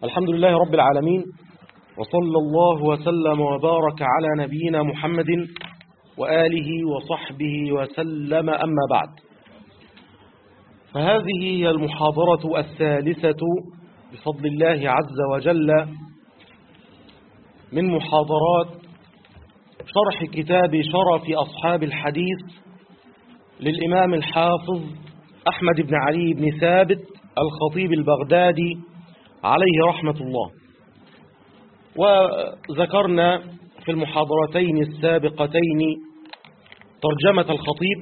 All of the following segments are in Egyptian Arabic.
الحمد لله رب العالمين وصلى الله وسلم وبارك على نبينا محمد وآله وصحبه وسلم أما بعد فهذه هي المحاضرة الثالثة بفضل الله عز وجل من محاضرات شرح كتاب شرف أصحاب الحديث للإمام الحافظ أحمد بن علي بن ثابت الخطيب البغدادي عليه رحمة الله وذكرنا في المحاضرتين السابقتين ترجمة الخطيب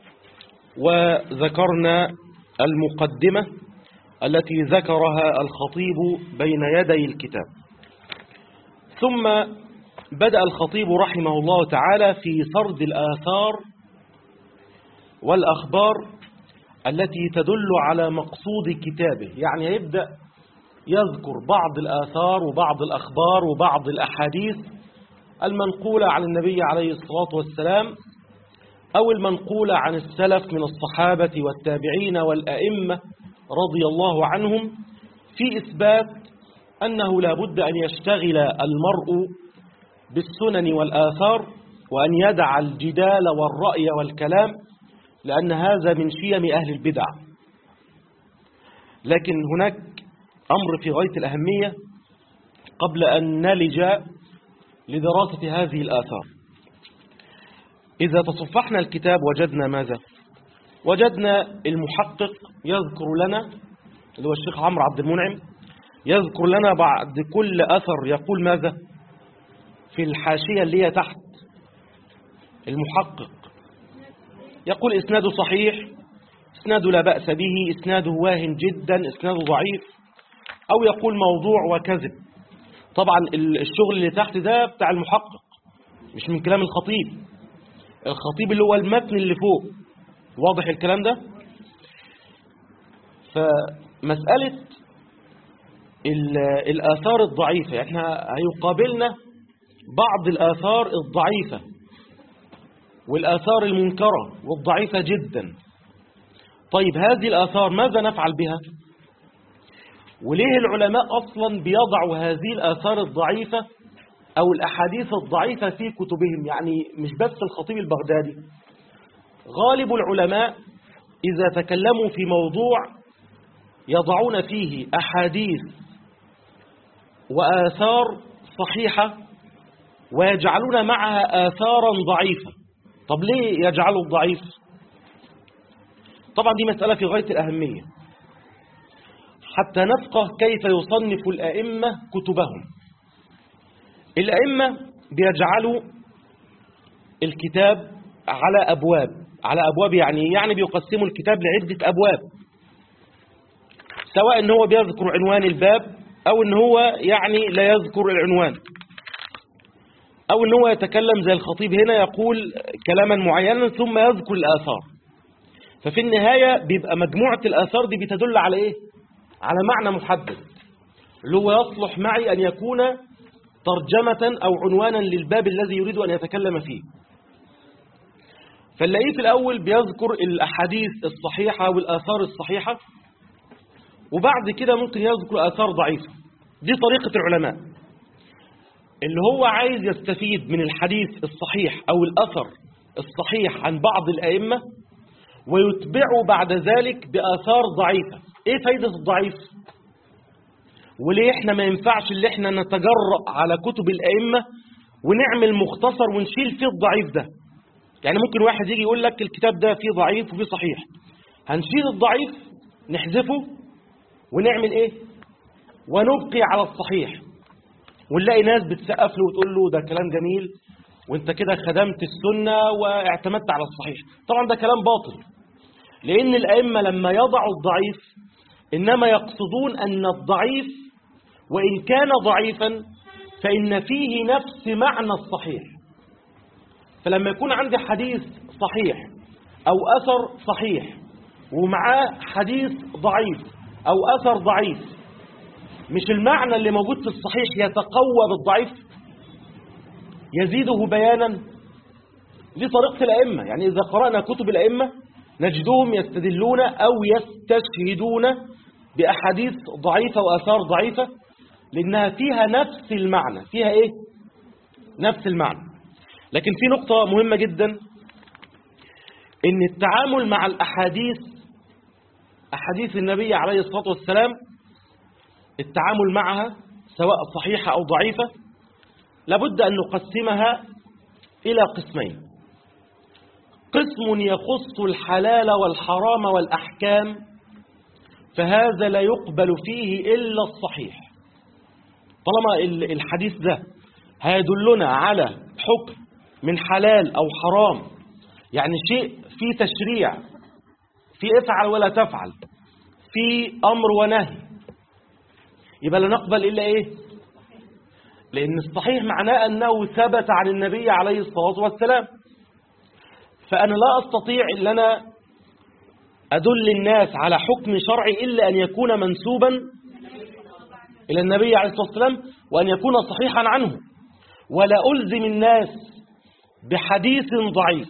وذكرنا المقدمة التي ذكرها الخطيب بين يدي الكتاب ثم بدأ الخطيب رحمه الله تعالى في سرد الآثار والأخبار التي تدل على مقصود كتابه يعني هيبدأ يذكر بعض الآثار وبعض الأخبار وبعض الأحاديث المنقولة عن النبي عليه الصلاة والسلام أو المنقولة عن السلف من الصحابة والتابعين والأئمة رضي الله عنهم في إثبات أنه لا بد أن يشتغل المرء بالسنن والآثار وأن يدع الجدال والرأي والكلام لأن هذا من شيم أهل البدع لكن هناك أمر في غاية الأهمية قبل أن نلج لدراسة هذه الآثار إذا تصفحنا الكتاب وجدنا ماذا وجدنا المحقق يذكر لنا اللي هو الشيخ عمرو عبد المنعم يذكر لنا بعد كل أثر يقول ماذا في الحاشية اللي هي تحت المحقق يقول إسناده صحيح إسناده لا بأس به إسناده واهن جدا إسناده ضعيف أو يقول موضوع وكذب طبعا الشغل اللي تحت ده بتاع المحقق مش من كلام الخطيب الخطيب اللي هو المتن اللي فوق واضح الكلام ده فمسألة الآثار الضعيفة احنا هيقابلنا بعض الآثار الضعيفة والآثار المنكرة والضعيفة جدا طيب هذه الآثار ماذا نفعل بها وليه العلماء أصلا بيضعوا هذه الآثار الضعيفة أو الأحاديث الضعيفة في كتبهم يعني مش بس الخطيب البغدادي غالب العلماء إذا تكلموا في موضوع يضعون فيه أحاديث وآثار صحيحة ويجعلون معها آثارا ضعيفة طب ليه يجعلوا الضعيف طبعا دي مسألة في غاية الأهمية حتى نفقه كيف يصنف الأئمة كتبهم الأئمة بيجعلوا الكتاب على أبواب على أبواب يعني يعني بيقسموا الكتاب لعدة أبواب سواء ان هو بيذكر عنوان الباب أو ان هو يعني لا يذكر العنوان أو ان هو يتكلم زي الخطيب هنا يقول كلاما معينا ثم يذكر الآثار ففي النهاية بيبقى مجموعة الآثار دي بتدل على إيه؟ على معنى محدد اللي هو يصلح معي أن يكون ترجمة أو عنوانا للباب الذي يريد أن يتكلم فيه فنلاقيه في الأول بيذكر الأحاديث الصحيحة والآثار الصحيحة وبعد كده ممكن يذكر آثار ضعيفة دي طريقة العلماء اللي هو عايز يستفيد من الحديث الصحيح أو الأثر الصحيح عن بعض الأئمة ويتبعه بعد ذلك بآثار ضعيفة إيه فايدة الضعيف؟ وليه إحنا ما ينفعش اللي إحنا نتجرأ على كتب الأئمة ونعمل مختصر ونشيل فيه الضعيف ده يعني ممكن واحد يجي يقول لك الكتاب ده فيه ضعيف وفيه صحيح هنشيل الضعيف نحذفه ونعمل إيه؟ ونبقي على الصحيح ونلاقي ناس بتسقف له وتقول له ده كلام جميل وانت كده خدمت السنة واعتمدت على الصحيح طبعا ده كلام باطل لأن الأئمة لما يضعوا الضعيف إنما يقصدون أن الضعيف وإن كان ضعيفا فإن فيه نفس معنى الصحيح فلما يكون عندي حديث صحيح أو أثر صحيح ومعاه حديث ضعيف أو أثر ضعيف مش المعنى اللي موجود في الصحيح يتقوى بالضعيف يزيده بيانا دي طريقة الأئمة يعني إذا قرأنا كتب الأئمة نجدهم يستدلون أو يستشهدون بأحاديث ضعيفة وآثار ضعيفة لأنها فيها نفس المعنى فيها إيه؟ نفس المعنى لكن في نقطة مهمة جدا إن التعامل مع الأحاديث أحاديث النبي عليه الصلاة والسلام التعامل معها سواء صحيحة أو ضعيفة لابد أن نقسمها إلى قسمين قسم يخص الحلال والحرام والأحكام فهذا لا يقبل فيه إلا الصحيح طالما الحديث ده هيدلنا على حكم من حلال أو حرام يعني شيء فيه تشريع في افعل ولا تفعل في أمر ونهي يبقى لا نقبل إلا إيه لأن الصحيح معناه أنه ثبت عن النبي عليه الصلاة والسلام فأنا لا أستطيع أن أنا أدل الناس على حكم شرعي إلا أن يكون منسوبا إلى النبي عليه الصلاة والسلام وأن يكون صحيحا عنه ولا ألزم الناس بحديث ضعيف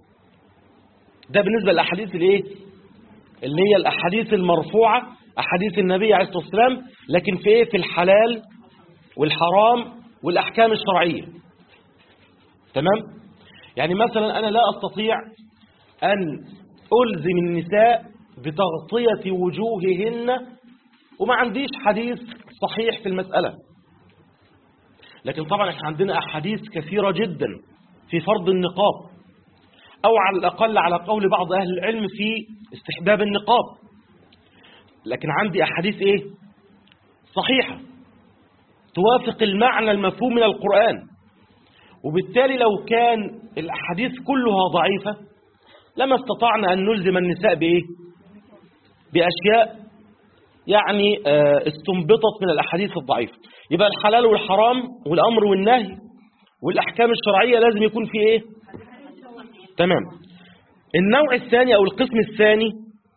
ده بالنسبة للأحاديث الإيه؟ اللي هي الأحاديث المرفوعة أحاديث النبي عليه الصلاة والسلام لكن في إيه؟ في الحلال والحرام والأحكام الشرعية تمام؟ يعني مثلا أنا لا أستطيع أن ألزم النساء بتغطية وجوههن وما عنديش حديث صحيح في المسألة لكن طبعا احنا عندنا أحاديث كثيرة جدا في فرض النقاب أو على الأقل على قول بعض أهل العلم في استحباب النقاب لكن عندي أحاديث إيه صحيحة توافق المعنى المفهوم من القرآن وبالتالي لو كان الأحاديث كلها ضعيفة لما استطعنا أن نلزم النساء بإيه بأشياء يعني استنبطت من الأحاديث الضعيفة يبقى الحلال والحرام والأمر والنهي والأحكام الشرعية لازم يكون في إيه تمام النوع الثاني أو القسم الثاني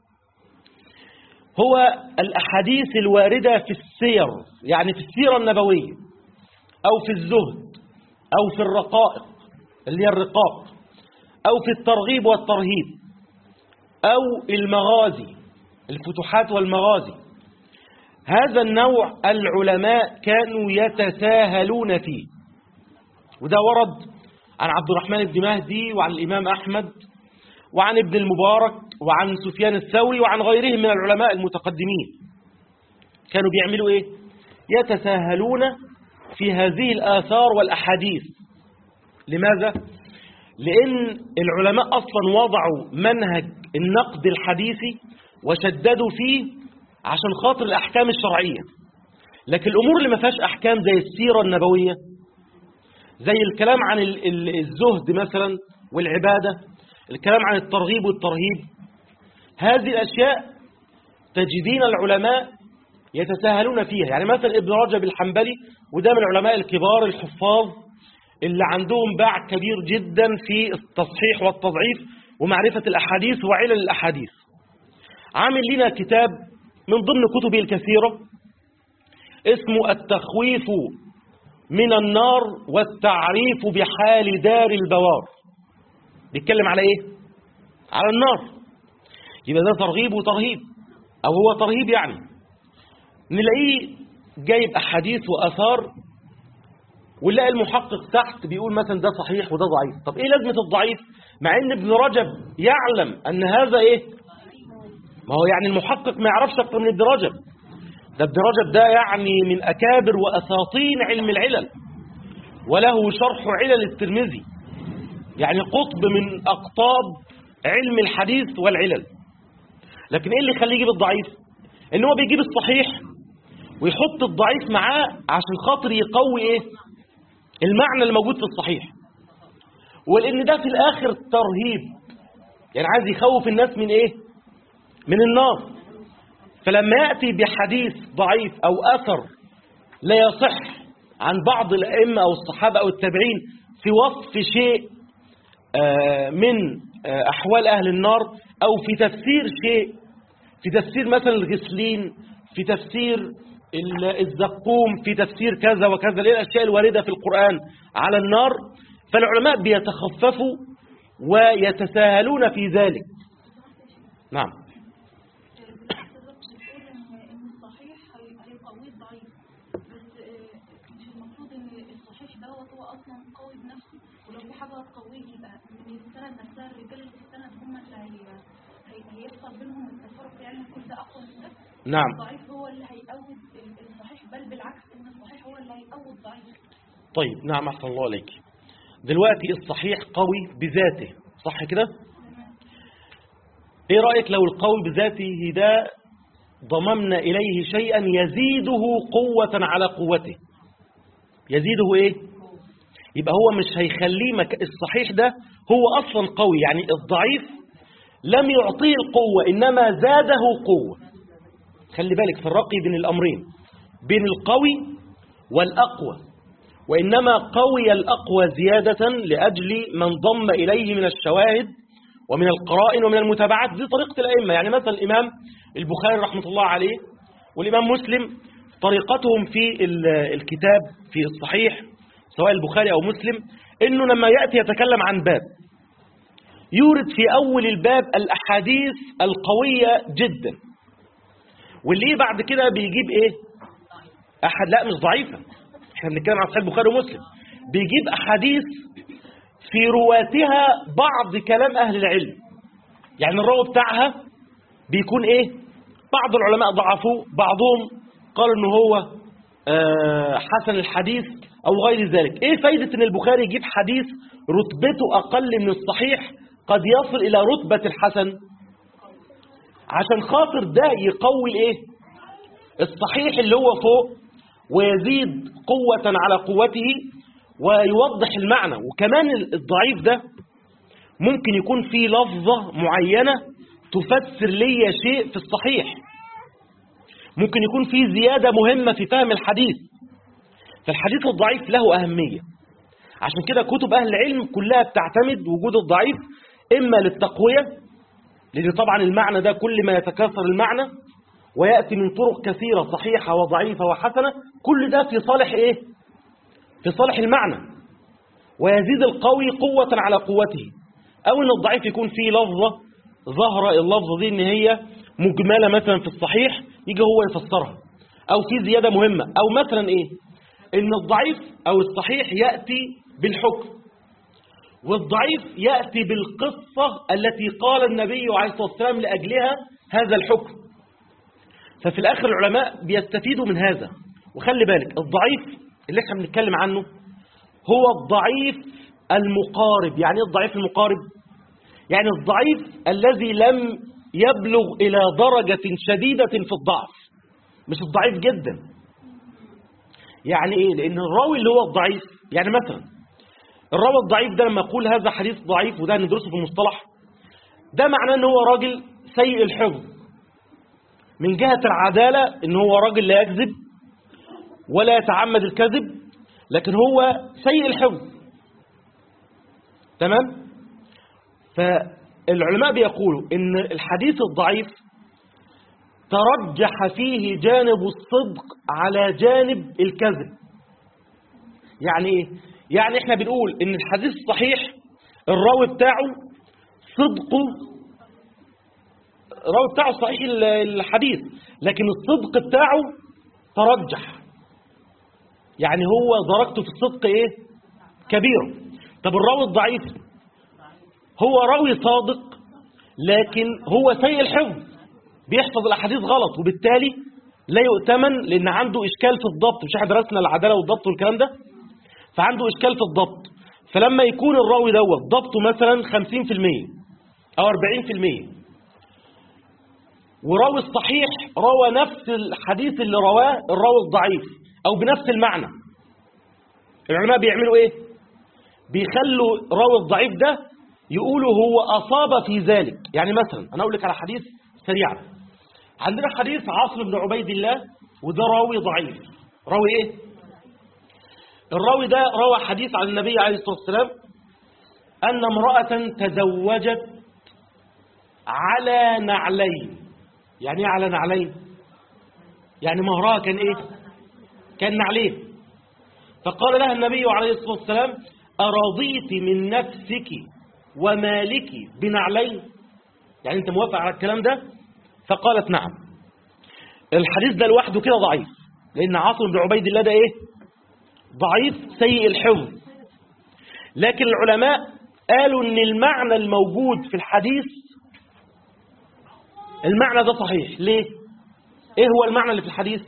هو الأحاديث الواردة في السير يعني في السيرة النبوية أو في الزهد أو في الرقائق اللي هي الرقاق أو في الترغيب والترهيب أو المغازي الفتوحات والمغازي هذا النوع العلماء كانوا يتساهلون فيه وده ورد عن عبد الرحمن بن مهدي وعن الإمام أحمد وعن ابن المبارك وعن سفيان الثوري وعن غيرهم من العلماء المتقدمين كانوا بيعملوا إيه؟ يتساهلون في هذه الآثار والأحاديث لماذا؟ لأن العلماء أصلا وضعوا منهج النقد الحديثي وشددوا فيه عشان خاطر الأحكام الشرعية لكن الأمور اللي ما فيهاش أحكام زي السيرة النبوية زي الكلام عن الزهد مثلا والعبادة الكلام عن الترغيب والترهيب هذه الأشياء تجدين العلماء يتساهلون فيها يعني مثلا ابن رجب الحنبلي وده من العلماء الكبار الحفاظ اللي عندهم باع كبير جدا في التصحيح والتضعيف ومعرفة الأحاديث وعلل الأحاديث عامل لنا كتاب من ضمن كتبه الكثيرة اسمه التخويف من النار والتعريف بحال دار البوار بيتكلم على ايه على النار يبقى ده ترغيب وترهيب او هو ترهيب يعني نلاقيه جايب احاديث واثار ونلاقي المحقق تحت بيقول مثلا ده صحيح وده ضعيف طب ايه لازمه الضعيف مع ان ابن رجب يعلم ان هذا ايه ما هو يعني المحقق ما يعرفش اكتر من ابن رجب ده ابن رجب ده يعني من أكابر وأساطين علم العلل وله شرح علل الترمذي يعني قطب من أقطاب علم الحديث والعلل لكن إيه اللي يخليه يجيب الضعيف إن هو بيجيب الصحيح ويحط الضعيف معاه عشان خاطر يقوي إيه المعنى الموجود في الصحيح ولأن ده في الآخر ترهيب يعني عايز يخوف الناس من إيه من النار فلما يأتي بحديث ضعيف أو أثر لا يصح عن بعض الأئمة أو الصحابة أو التابعين في وصف شيء من أحوال أهل النار أو في تفسير شيء في تفسير مثلا الغسلين في تفسير الزقوم في تفسير كذا وكذا ليه الأشياء الواردة في القرآن على النار فالعلماء بيتخففوا ويتساهلون في ذلك نعم دوت هو اصلا قوي بنفسه ولو في حاجه تقويه يبقى من السند نفسها الرجال اللي في السند هم اللي هي هي- هيحصل بينهم التفرق يعني كل ده اقوى من ده نعم الضعيف هو اللي هيقوي ال- الصحيح بل بالعكس ان الصحيح هو اللي هيقوي الضعيف طيب نعم أحسن الله عليك دلوقتي الصحيح قوي بذاته صح كده ايه رأيك لو القوي بذاته ده ضممنا إليه شيئا يزيده قوة على قوته يزيده ايه يبقى هو مش هيخليه مك... الصحيح ده هو أصلا قوي يعني الضعيف لم يعطيه القوة إنما زاده قوة خلي بالك فرقي بين الأمرين بين القوي والأقوى وإنما قوي الأقوى زيادة لأجل من ضم إليه من الشواهد ومن القرائن ومن المتابعات دي طريقة الأئمة يعني مثلا الإمام البخاري رحمة الله عليه والإمام مسلم طريقتهم في ال- الكتاب في الصحيح سواء البخاري أو مسلم إنه لما يأتي يتكلم عن باب يورد في أول الباب الأحاديث القوية جدا واللي بعد كده بيجيب إيه أحد لا مش ضعيفة احنا بنتكلم عن صحيح البخاري ومسلم بيجيب أحاديث في رواتها بعض كلام أهل العلم يعني الراوي بتاعها بيكون إيه بعض العلماء ضعفوه بعضهم قال إنه هو آه، حسن الحديث أو غير ذلك إيه فايدة إن البخاري يجيب حديث رتبته أقل من الصحيح قد يصل إلى رتبة الحسن عشان خاطر ده يقوي الإيه الصحيح اللي هو فوق ويزيد قوة على قوته ويوضح المعنى وكمان الضعيف ده ممكن يكون فيه لفظة معينة تفسر لي شيء في الصحيح ممكن يكون فيه زيادة مهمة في فهم الحديث فالحديث الضعيف له أهمية عشان كده كتب أهل العلم كلها بتعتمد وجود الضعيف إما للتقوية لأن طبعا المعنى ده كل ما يتكاثر المعنى ويأتي من طرق كثيرة صحيحة وضعيفة وحسنة كل ده في صالح إيه؟ في صالح المعنى ويزيد القوي قوة على قوته أو أن الضعيف يكون فيه لفظة ظهر اللفظة دي أن هي مجملة مثلا في الصحيح يجي هو يفسرها أو في زيادة مهمة أو مثلا إيه أن الضعيف أو الصحيح يأتي بالحكم والضعيف يأتي بالقصة التي قال النبي عليه الصلاة والسلام لأجلها هذا الحكم ففي الآخر العلماء بيستفيدوا من هذا وخلي بالك الضعيف اللي احنا بنتكلم عنه هو الضعيف المقارب يعني ايه الضعيف المقارب يعني الضعيف الذي لم يبلغ إلى درجة شديدة في الضعف مش الضعيف جدا يعني ايه لأن الراوي اللي هو الضعيف يعني مثلا الراوي الضعيف ده لما يقول هذا حديث ضعيف وده ندرسه في المصطلح ده معناه ان هو راجل سيء الحفظ من جهة العدالة ان هو راجل لا يكذب ولا يتعمد الكذب لكن هو سيء الحفظ تمام فالعلماء بيقولوا ان الحديث الضعيف ترجح فيه جانب الصدق على جانب الكذب يعني ايه يعني احنا بنقول ان الحديث الصحيح الراوي بتاعه صدقه الراوي بتاعه صحيح الحديث لكن الصدق بتاعه ترجح يعني هو درجته في الصدق ايه كبيرة طب الراوي الضعيف هو راوي صادق لكن هو سيء الحفظ بيحفظ الاحاديث غلط وبالتالي لا يؤتمن لان عنده اشكال في الضبط مش احنا درسنا العداله والضبط والكلام ده فعنده اشكال في الضبط فلما يكون الراوي دوت ضبطه مثلا 50% او 40% وراوي الصحيح روى نفس الحديث اللي رواه الراوي الضعيف او بنفس المعنى العلماء بيعملوا ايه بيخلوا راوي الضعيف ده يقولوا هو اصاب في ذلك يعني مثلا انا اقول لك على حديث سريعا عندنا حديث عاصم بن عبيد الله وده راوي ضعيف راوي ايه الراوي ده روى حديث عن النبي عليه الصلاه والسلام ان امراه تزوجت على نعلين يعني ايه على نعلين يعني مهرها كان ايه كان نعلين فقال لها النبي عليه الصلاة والسلام أرضيت من نفسك ومالك بنعلين يعني أنت موافق على الكلام ده فقالت نعم الحديث ده لوحده كده ضعيف لأن عاصم بن عبيد الله ده إيه ضعيف سيء الحفظ لكن العلماء قالوا ان المعنى الموجود في الحديث المعنى ده صحيح ليه ايه هو المعنى اللي في الحديث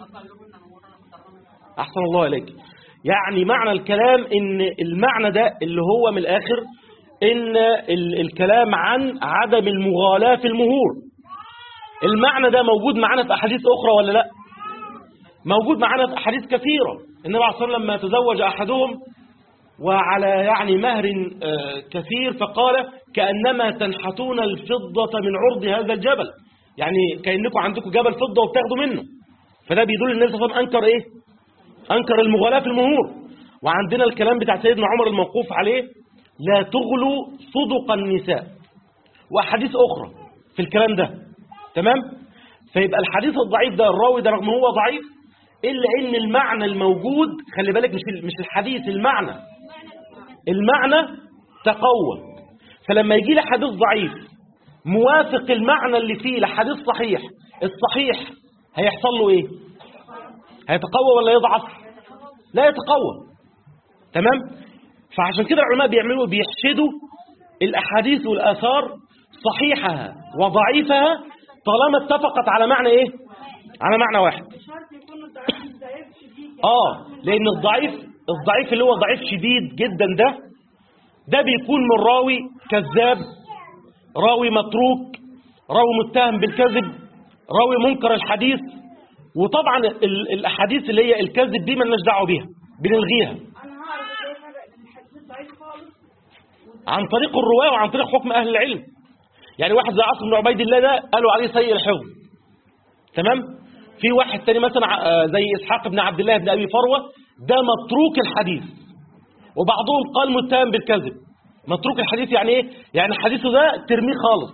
احسن الله عليك يعني معنى الكلام ان المعنى ده اللي هو من الاخر ان ال- الكلام عن عدم المغالاة في المهور المعنى ده موجود معانا في احاديث اخرى ولا لا موجود معانا في احاديث كثيرة النبي عليه الصلاة والسلام لما تزوج احدهم وعلى يعني مهر آه، كثير فقال كأنما تنحتون الفضة من عرض هذا الجبل يعني كأنكم عندكم جبل فضة وبتاخدوا منه فده بيدل النبي صلى الله عليه وسلم أنكر إيه أنكر المغالاة في المهور وعندنا الكلام بتاع سيدنا عمر الموقوف عليه لا تغلوا صدق النساء وأحاديث أخرى في الكلام ده تمام فيبقى الحديث الضعيف ده الراوي ده رغم هو ضعيف إلا إن المعنى الموجود خلي بالك مش مش الحديث المعنى المعنى تقوى فلما يجي لي حديث ضعيف موافق المعنى اللي فيه لحديث صحيح الصحيح هيحصل له ايه هيتقوى ولا يضعف لا يتقوى تمام فعشان كده العلماء بيعملوا بيحشدوا الاحاديث والاثار صحيحها وضعيفها طالما اتفقت على معنى ايه على معنى واحد شرط يكون الضعيف ضعيف شديد اه لان الضعيف الضعيف اللي هو ضعيف شديد جدا ده ده بيكون من راوي كذاب راوي متروك راوي متهم بالكذب راوي منكر الحديث وطبعا ال- الاحاديث اللي هي الكذب دي مالناش دعوه بيها بنلغيها انا هعرف ازاي فرق بين الحديث الضعيف خالص عن طريق الرواه وعن طريق حكم اهل العلم يعني واحد زي عاصم بن عبيد الله ده قالوا عليه سيء الحفظ تمام في واحد تاني مثلا ع- آه، زي اسحاق بن عبد الله بن ابي فروه ده متروك الحديث وبعضهم قال متهم بالكذب متروك الحديث يعني ايه يعني حديثه ده ترميه خالص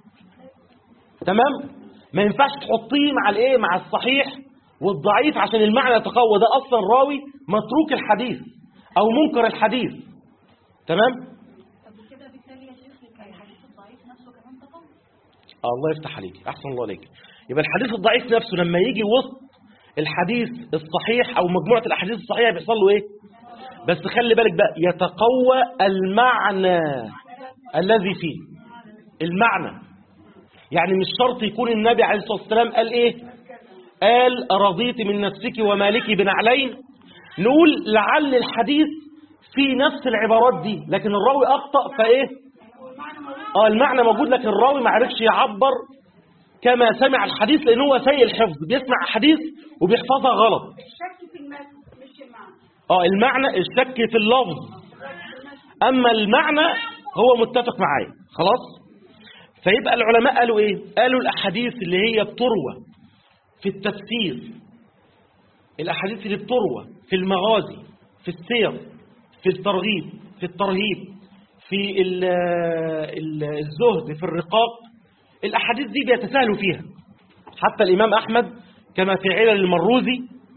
تمام ما ينفعش تحطيه مع الايه مع الصحيح والضعيف عشان المعنى يتقوى ده اصلا راوي متروك الحديث او منكر الحديث تمام طب وكده بالتالي يا شيخ يبقى الحديث الضعيف نفسه كمان تقوى الله يفتح عليك احسن الله عليك يبقى الحديث الضعيف نفسه لما يجي وسط الحديث الصحيح او مجموعه الاحاديث الصحيحه بيحصل له ايه بس خلي بالك بقى يتقوى المعنى الذي فيه المعنى يعني مش شرط يكون النبي عليه الصلاه والسلام قال ايه قال رضيت من نفسك ومالك بنعلين نقول لعل الحديث في نفس العبارات دي لكن الراوي اخطا فايه اه المعنى موجود لكن الراوي ما عرفش يعبر كما سمع الحديث لان هو سيء الحفظ بيسمع حديث وبيحفظها غلط الشك في المتن مش المعنى اه المعنى الشك في اللفظ اما المعنى هو متفق معايا خلاص فيبقى العلماء قالوا ايه قالوا الاحاديث اللي هي بتروى في التفسير الاحاديث اللي بتروى في المغازي في السير في الترغيب في الترهيب في ال- ال- الزهد في الرقاق الاحاديث دي بيتساهلوا فيها حتى الامام احمد كما في علل المروزي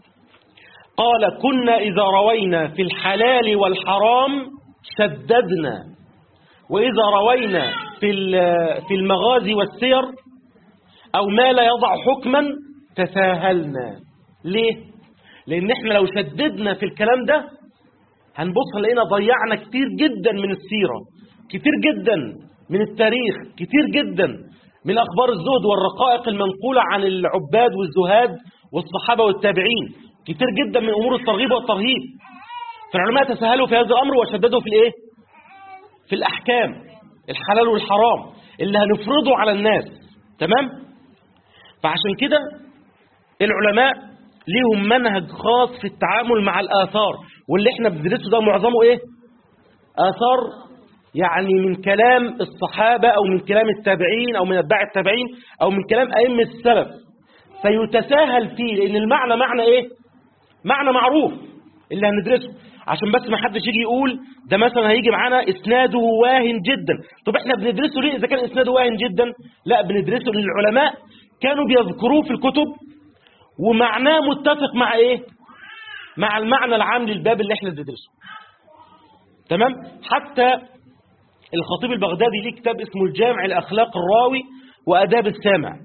قال كنا إذا روينا في الحلال والحرام شددنا وإذا روينا في ال- في المغازي والسير أو ما لا يضع حكما تساهلنا ليه؟ لأن احنا لو شددنا في الكلام ده هنبص لقينا ضيعنا كتير جدا من السيرة كتير جدا من التاريخ كتير جدا من أخبار الزهد والرقائق المنقولة عن العباد والزهاد والصحابة والتابعين كتير جدا من أمور الترغيب والترهيب فالعلماء تساهلوا في هذا الأمر وشددوا في الإيه؟ في الأحكام الحلال والحرام اللي هنفرضه على الناس تمام؟ فعشان كده العلماء ليهم منهج خاص في التعامل مع الآثار واللي احنا بندرسه ده معظمه ايه آثار يعني من كلام الصحابة أو من كلام التابعين أو من أتباع التابعين أو من كلام أئمة السلف فيتساهل فيه لأن المعنى معنى إيه معنى معروف اللي هندرسه عشان بس ما حدش يجي يقول ده مثلا هيجي معانا اسناده واهن جدا طب احنا بندرسه ليه اذا كان اسناده واهن جدا لا بندرسه لان العلماء كانوا بيذكروه في الكتب ومعناه متفق مع ايه مع المعنى العام للباب اللي احنا بندرسه تمام حتى الخطيب البغدادي ليه كتاب اسمه الجامع الاخلاق الراوي واداب السامع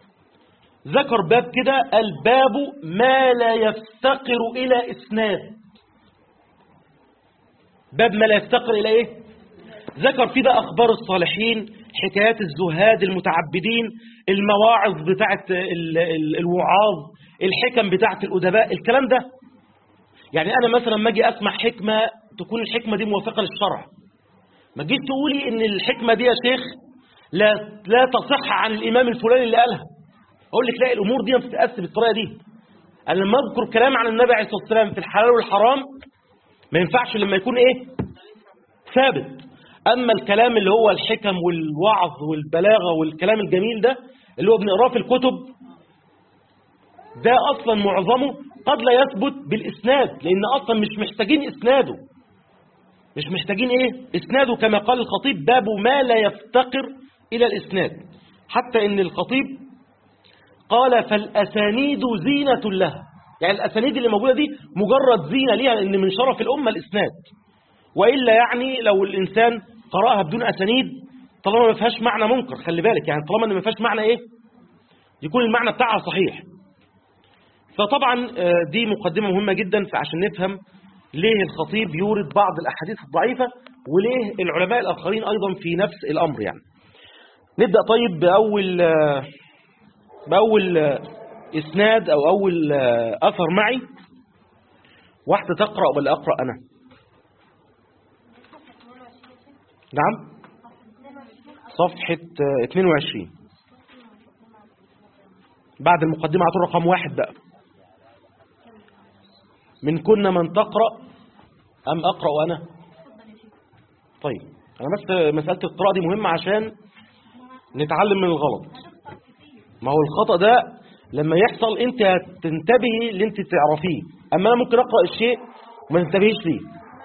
ذكر باب كده قال باب ما لا يفتقر الى اسناد باب ما لا يفتقر إلى إيه ذكر فيه بقى أخبار الصالحين حكايات الزهاد المتعبدين المواعظ بتاعت ال- ال- الوعاظ الحكم بتاعت الأدباء الكلام ده يعني أنا مثلا ما أجي أسمع حكمة تكون الحكمة دي موافقة للشرع ما تجيش تقولي إن الحكمة دي يا شيخ لا لا تصح عن الإمام الفلاني اللي قالها أقول لك لا الأمور دي ما بتتأسس بالطريقة دي أنا لما أذكر كلام عن النبي عليه الصلاة والسلام في الحلال والحرام ما ينفعش لما يكون إيه ثابت أما الكلام اللي هو الحكم والوعظ والبلاغة والكلام الجميل ده اللي هو بنقراه في الكتب ده أصلا معظمه قد لا يثبت بالإسناد لأن أصلا مش محتاجين إسناده مش محتاجين إيه إسناده كما قال الخطيب باب ما لا يفتقر إلى الإسناد حتى إن الخطيب قال فالأسانيد زينة لها يعني الأسانيد اللي موجودة دي مجرد زينة ليها لأن من شرف الأمة الإسناد وإلا يعني لو الإنسان قرأها بدون أسانيد طالما ما فيهاش معنى منكر خلي بالك يعني طالما إن ما فيهاش معنى إيه يكون المعنى بتاعها صحيح فطبعا آه، دي مقدمة مهمة جدا عشان نفهم ليه الخطيب يورد بعض الأحاديث الضعيفة وليه العلماء الآخرين أيضا في نفس الأمر يعني نبدأ طيب بأول آه، بأول آه، إسناد أو أول آه، أثر معي واحدة تقرأ ولا أقرأ أنا نعم صفحة آه، 22 بعد المقدمة هتقول رقم واحد بقى من كنا من تقرأ أم أقرأ أنا طيب أنا بس مسألة القراءة دي مهمة عشان نتعلم من الغلط ما هو الخطأ ده لما يحصل انت تنتبهي اللي انت تعرفيه اما انا ممكن اقرأ الشيء وما تنتبهيش ليه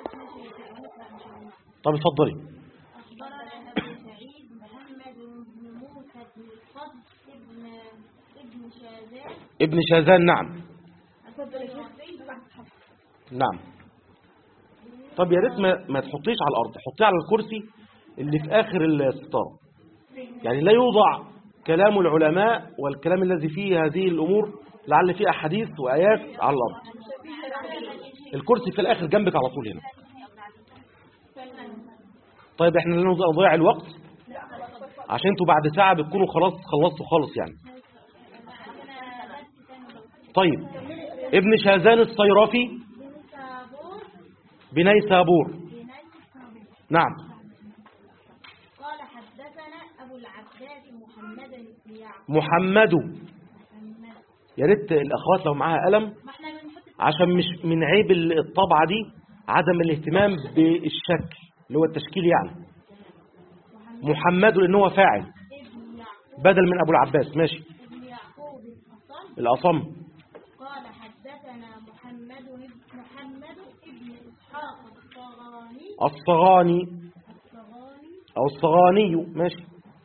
طب اتفضلي أخبرنا أبو سعيد محمد بن موسى بن الفضل ابن ابن شاذان ابن شاذان نعم اتفضل يا شيخ نعم طب يا ريت ما, ما تحطيش على الارض حطيه على الكرسي اللي في اخر الستاره يعني لا يوضع كلام العلماء والكلام الذي فيه هذه الامور لعل فيه احاديث وايات على الارض الكرسي في الاخر جنبك على طول هنا طيب احنا لا نضيع الوقت عشان انتوا بعد ساعه بتكونوا خلاص خلصتوا خالص يعني طيب ابن شاذان الصيرفي بن سابور بنيسابور بن سابور نعم قال حدثنا أبو العباس محمد بن يعقوب محمد محمد. يا ريت الاخوات لو معاها قلم ما احنا بنحط عشان مش من عيب الطبعه دي عدم الاهتمام بالشكل اللي هو التشكيل يعني محمد لان هو فاعل ابن يعقوب بدل من ابو العباس ماشي ابن يعقوب الأصم الاصم قال حدثنا محمد بن- محمد ابن إسحاق الصغاني الصغاني الصغاني او الصغاني ماشي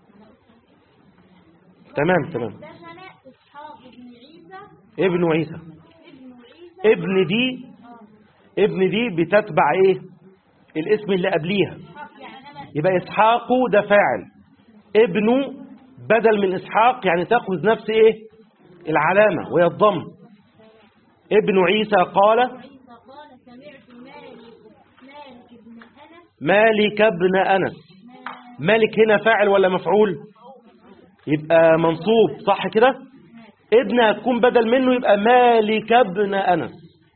تمام تمام حدثنا إسحاق بن عيسى ابن عيسى ابن عيسى ابن دي آه. ابن دي بتتبع ايه الاسم اللي قبليها إسحاق يعني أنا يبقى اسحاق ده فاعل ابنه بدل من اسحاق يعني تاخذ نفس ايه العلامه وهي الضم ابن عيسى قال عيسى قال سمعت مالك مالك بن أنس مالك ابن انس مالك مالك هنا فاعل ولا مفعول يبقى منصوب صح كده ابن هتكون بدل منه يبقى مالك ابن انس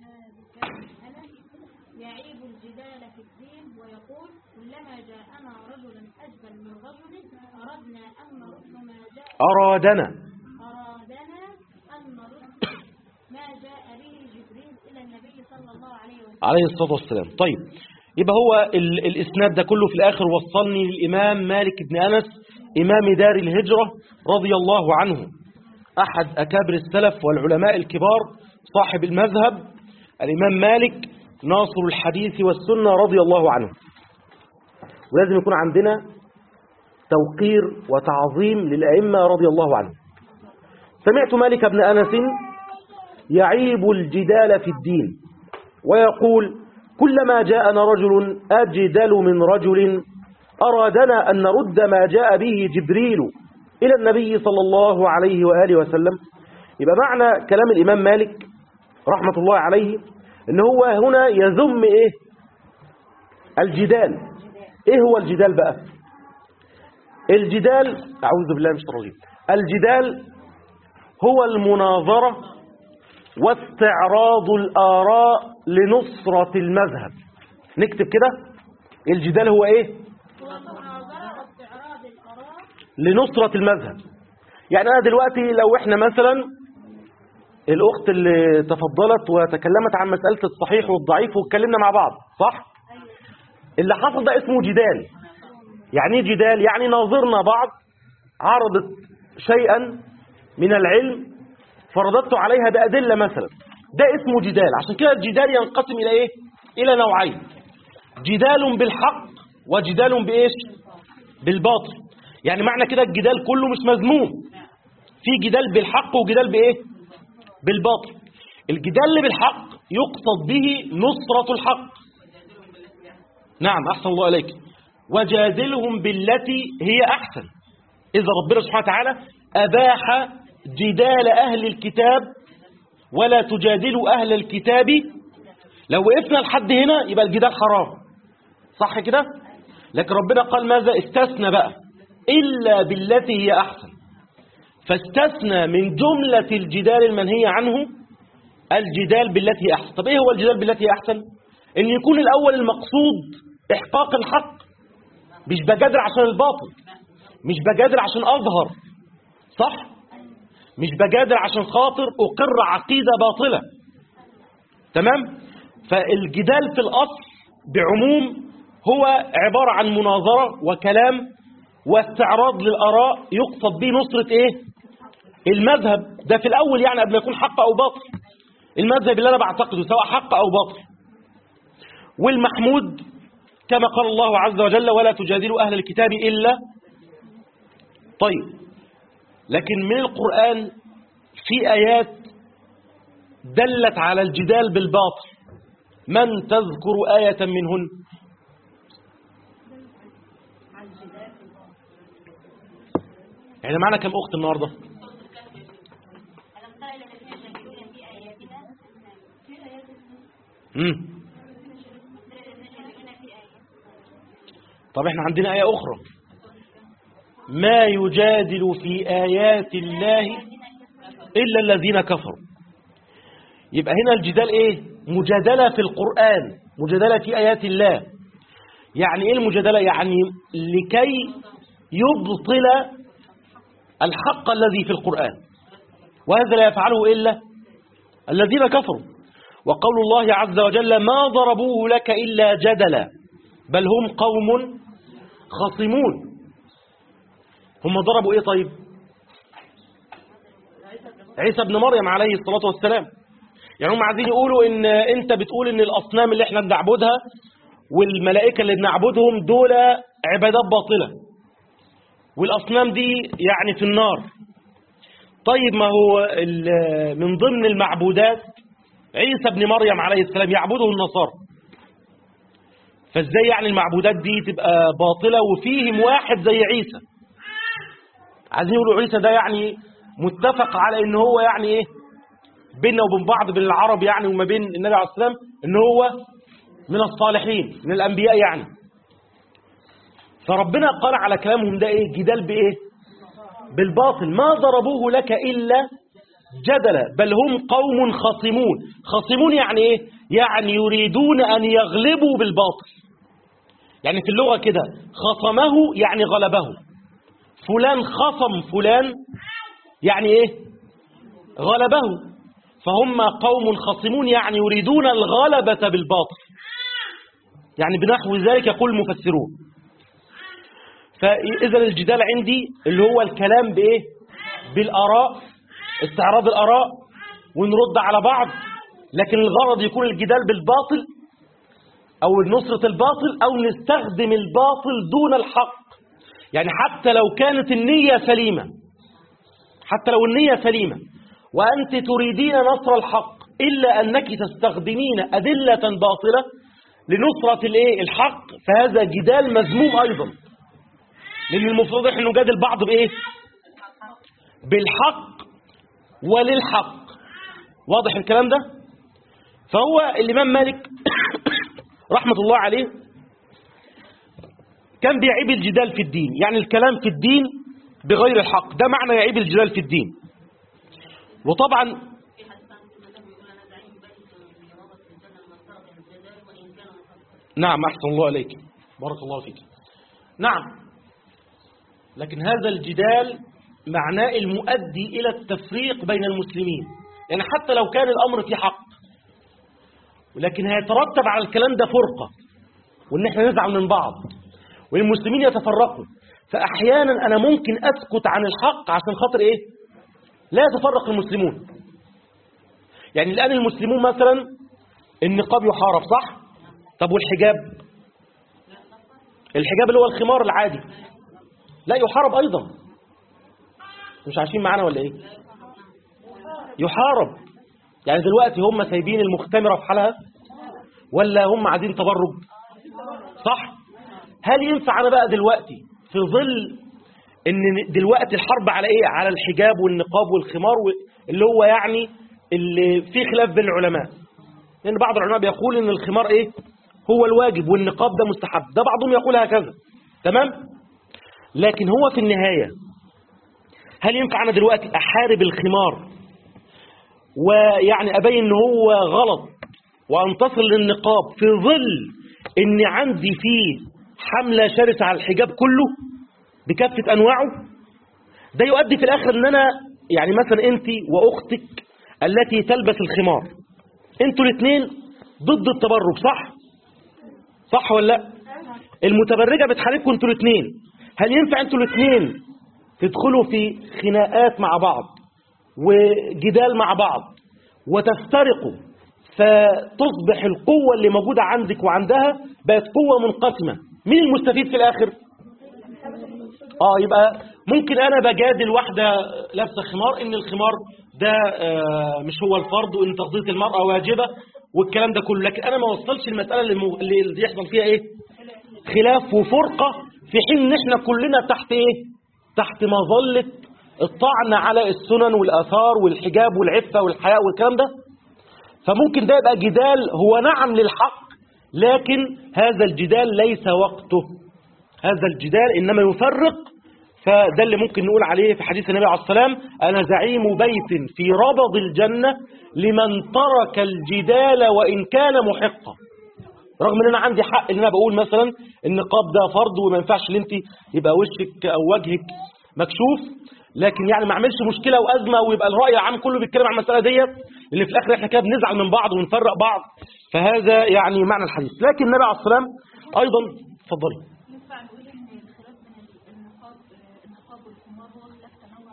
يعيب الجدال في الدين ويقول كلما جاءنا رجل أجبل من رجل أردنا أن نرد ما جاء ارادنا أرادنا أن نرد ما جاء به جبريل إلى النبي صلى الله عليه وسلم عليه الصلاه والسلام طيب يبقى هو ال الاسناد ده كله في الاخر وصلني للامام مالك بن انس امام دار الهجره رضي الله عنه احد اكابر السلف والعلماء الكبار صاحب المذهب الامام مالك ناصر الحديث والسنه رضي الله عنه ولازم يكون عندنا توقير وتعظيم للائمه رضي الله عنهم سمعت مالك بن انس يعيب الجدال في الدين ويقول كلما جاءنا رجل أجدل من رجل أرادنا أن نرد ما جاء به جبريل إلى النبي صلى الله عليه وآله وسلم يبقى معنى كلام الإمام مالك رحمة الله عليه إن هو هنا يذم إيه الجدال ايه هو الجدال بقى الجدال اعوذ بالله من الشيطان الرجيم الجدال هو المناظرة واستعراض الآراء لنصرة المذهب نكتب كده الجدال هو ايه هو المناظرة واستعراض الآراء لنصرة المذهب يعني أنا دلوقتي لو إحنا مثلا الأخت اللي تفضلت وتكلمت عن مسألة الصحيح والضعيف واتكلمنا مع بعض صح؟ اللي حصل ده اسمه جدال يعني ايه جدال؟ يعني ناظرنا بعض عرضت شيئا من العلم فرددت عليها بأدلة مثلا ده اسمه جدال عشان كده الجدال ينقسم إلى إيه؟ إلى نوعين جدال بالحق وجدال بإيش؟ بالباطل يعني معنى كده الجدال كله مش مذموم في جدال بالحق وجدال بايه بالباطل الجدال اللي بالحق يقصد به نصرة الحق نعم أحسن الله عليك وجادلهم بالتي هي أحسن إذا ربنا سبحانه وتعالى أباح جدال أهل الكتاب ولا تجادلوا أهل الكتاب لو وقفنا لحد هنا يبقى الجدال حرام صح كده لكن ربنا قال ماذا استثنى بقى إلا بالتي هي أحسن فاستثنى من جملة الجدال المنهي عنه الجدال بالتي هي أحسن طب إيه هو الجدال بالتي هي أحسن إن يكون الأول المقصود إحقاق الحق مش بجادل عشان الباطل مش بجادل عشان أظهر صح مش بجادل عشان خاطر أقر عقيدة باطلة تمام فالجدال في الأصل بعموم هو عبارة عن مناظرة وكلام واستعراض للآراء يقصد به نصرة إيه المذهب ده في الأول يعني قبل ما يكون حق أو باطل المذهب اللي أنا بعتقده سواء حق أو باطل والمحمود كما قال الله عز وجل ولا تجادلوا أهل الكتاب إلا طيب لكن من القرآن في آيات دلت على الجدال بالباطل من تذكر آية منهن يعني معنا كم أخت النهاردة ألم تر إلى الذين يجادلون في آياتنا مم. طب احنا عندنا آية أخرى ما يجادل في آيات الله إلا الذين كفروا يبقى هنا الجدال إيه مجادلة في القرآن مجادلة في آيات الله يعني إيه المجادلة يعني لكي يبطل الحق الذي في القرآن وهذا لا يفعله إلا الذين كفروا وقول الله عز وجل ما ضربوه لك إلا جدلا بل هم قوم خصمون هم ضربوا إيه طيب عيسى ابن مريم عليه الصلاة والسلام يعني هم عايزين يقولوا إن أنت بتقول إن الأصنام اللي احنا بنعبدها والملائكة اللي بنعبدهم دول عبادات باطلة والأصنام دي يعني في النار طيب ما هو ال- من ضمن المعبودات عيسى ابن مريم عليه السلام يعبده النصارى فازاي يعني المعبودات دي تبقى باطلة وفيهم واحد زي عيسى عايزين يقولوا عيسى ده يعني متفق على ان هو يعني ايه بيننا وبين بعض بين العرب يعني وما بين النبي عليه السلام ان هو من الصالحين من الانبياء يعني فربنا قال على كلامهم ده ايه جدال بايه بالباطل ما ضربوه لك الا جدلا بل هم قوم خصمون خصمون يعني ايه يعني يريدون ان يغلبوا بالباطل يعني في اللغة كده خصمه يعني غلبه فلان خصم فلان يعني ايه غلبه فهم قوم خصمون يعني يريدون الغلبة بالباطل يعني بنحو ذلك يقول المفسرون فإذا الجدال عندي اللي هو الكلام بإيه بالآراء استعراض الآراء ونرد على بعض لكن الغرض يكون الجدال بالباطل أو نصرة الباطل أو نستخدم الباطل دون الحق يعني حتى لو كانت النية سليمة حتى لو النية سليمة وأنت تريدين نصر الحق إلا أنك تستخدمين أدلة باطلة لنصرة الإيه الحق فهذا جدال مذموم أيضا لأن المفروض إحنا نجادل بعض بإيه بالحق وللحق واضح الكلام ده فهو الإمام مالك رحمة الله عليه كان بيعيب الجدال في الدين يعني الكلام في الدين بغير الحق ده معنى يعيب الجدال في الدين وطبعا نعم أحسن الله عليك بارك الله فيك نعم لكن هذا الجدال معناه المؤدي إلى التفريق بين المسلمين يعني حتى لو كان الأمر في حق ولكن هيترتب على الكلام ده فرقة وإن احنا نزعل من بعض والمسلمين يتفرقوا فأحيانا أنا ممكن أسكت عن الحق عشان خاطر إيه لا يتفرق المسلمون يعني الآن المسلمون مثلا النقاب يحارب صح طب والحجاب الحجاب اللي هو الخمار العادي لا يحارب أيضا مش عايشين معانا ولا إيه يحارب يعني دلوقتي هم سايبين المختمرة في حالها ولا هم عايزين تبرج صح هل ينفع أنا بقى دلوقتي في ظل ان دلوقتي الحرب على ايه على الحجاب والنقاب والخمار اللي هو يعني اللي فيه خلاف بين العلماء لان بعض العلماء بيقول ان الخمار ايه هو الواجب والنقاب ده مستحب ده بعضهم يقول هكذا تمام لكن هو في النهاية هل ينفع انا دلوقتي احارب الخمار ويعني ابين ان هو غلط وانتصر للنقاب في ظل ان عندي فيه حملة شرسة على الحجاب كله بكافة أنواعه ده يؤدي في الآخر أن أنا يعني مثلا أنت وأختك التي تلبس الخمار أنتوا الاثنين ضد التبرج صح؟ صح ولا لا؟ المتبرجة بتحاربكم أنتوا الاثنين هل ينفع أنتوا الاثنين تدخلوا في خناقات مع بعض وجدال مع بعض وتفترقوا فتصبح القوة اللي موجودة عندك وعندها بقت قوة منقسمة مين المستفيد في الآخر؟ اه يبقى ممكن انا بجادل واحده لابسه خمار ان الخمار ده آه مش هو الفرض وان تغطيه المراه واجبه والكلام ده كله لكن انا ما وصلش المساله اللي, مو... اللي يحصل فيها ايه خلاف وفرقه في حين ان احنا كلنا تحت ايه تحت مظله الطعن على السنن والاثار والحجاب والعفه والحياء والكلام ده فممكن ده يبقى جدال هو نعم للحق لكن هذا الجدال ليس وقته هذا الجدال إنما يفرق فده اللي ممكن نقول عليه في حديث النبي عليه السلام أنا زعيم بيت في ربض الجنة لمن ترك الجدال وإن كان محقا رغم ان انا عندي حق ان انا بقول مثلا النقاب ده فرض وما ينفعش ان انت يبقى وشك او وجهك مكشوف لكن يعني ما اعملش مشكله وازمه ويبقى الراي العام كله بيتكلم عن المساله ديت اللي في الاخر احنا كده بنزعل من بعض ونفرق بعض فهذا يعني معنى الحديث لكن النبي عليه السلام ايضا اتفضلي ينفع نقول ان الخلاف بين النقاب النقاب والخمار هو خلاف تنوع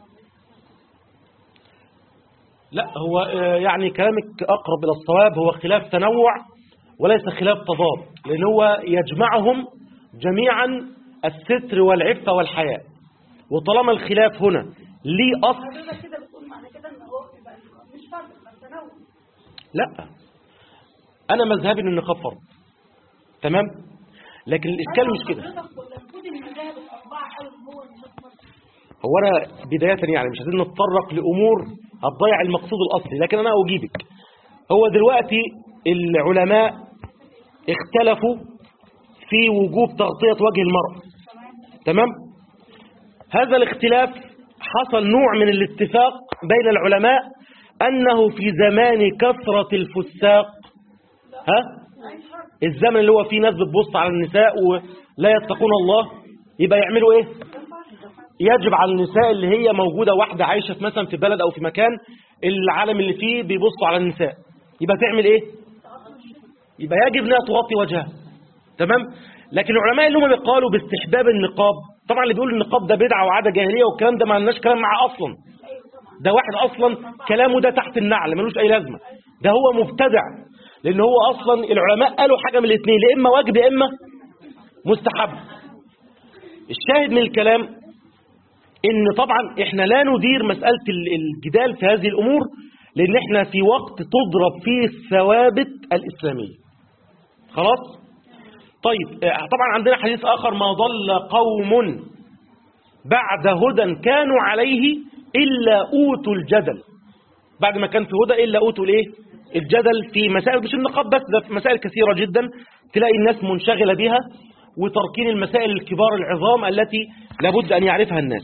لا هو آه، يعني كلامك أقرب إلى الصواب هو خلاف تنوع وليس خلاف تضاد لأن هو يجمعهم جميعا الستر والعفة والحياء وطالما الخلاف هنا ليه أصل حضرتك كده بتقول معنى كده ان هو يبقى مش فرض بس تنوع لا أنا مذهبي أن النقاب فرض تمام لكن الإشكال مش كده حضرتك ولا المفروض ان المذاهب الاربعه قالوا ان هو المفروض هو أنا بداية يعني مش عايزين نتطرق لأمور هتضيع المقصود الأصلي لكن أنا أجيبك هو دلوقتي العلماء اختلفوا في وجوب تغطية وجه المرأة تمام هذا الاختلاف حصل نوع من الاتفاق بين العلماء أنه في زمان كثرة الفساق ها الزمن اللي هو فيه ناس بتبص على النساء ولا يتقون الله يبقى يعملوا ايه يجب على النساء اللي هي موجودة واحدة عايشة في مثلا في بلد أو في مكان العالم اللي فيه بيبصوا على النساء يبقى تعمل إيه؟ يبقى يجب أنها تغطي وجهها تمام؟ لكن العلماء اللي هم بيقالوا باستحباب النقاب طبعا اللي بيقول النقاب ده بدعة وعادة جاهلية والكلام ده ما لناش كلام معاه أصلا ده واحد أصلا كلامه ده تحت النعل ملوش أي لازمة ده هو مبتدع لأن هو أصلا العلماء قالوا حاجة من الاثنين يا إما واجب يا إما مستحب الشاهد من الكلام ان طبعا احنا لا ندير مسألة ال- الجدال في هذه الامور لان احنا في وقت تضرب فيه الثوابت الاسلامية خلاص طيب آه، طبعا عندنا حديث اخر ما ضل قوم بعد هدى كانوا عليه الا اوتوا الجدل بعد ما كان في هدى الا اوتوا الايه الجدل في مسائل مش النقاب بس ده في مسائل كثيرة جدا تلاقي الناس منشغلة بها وتركين المسائل الكبار العظام التي لابد أن يعرفها الناس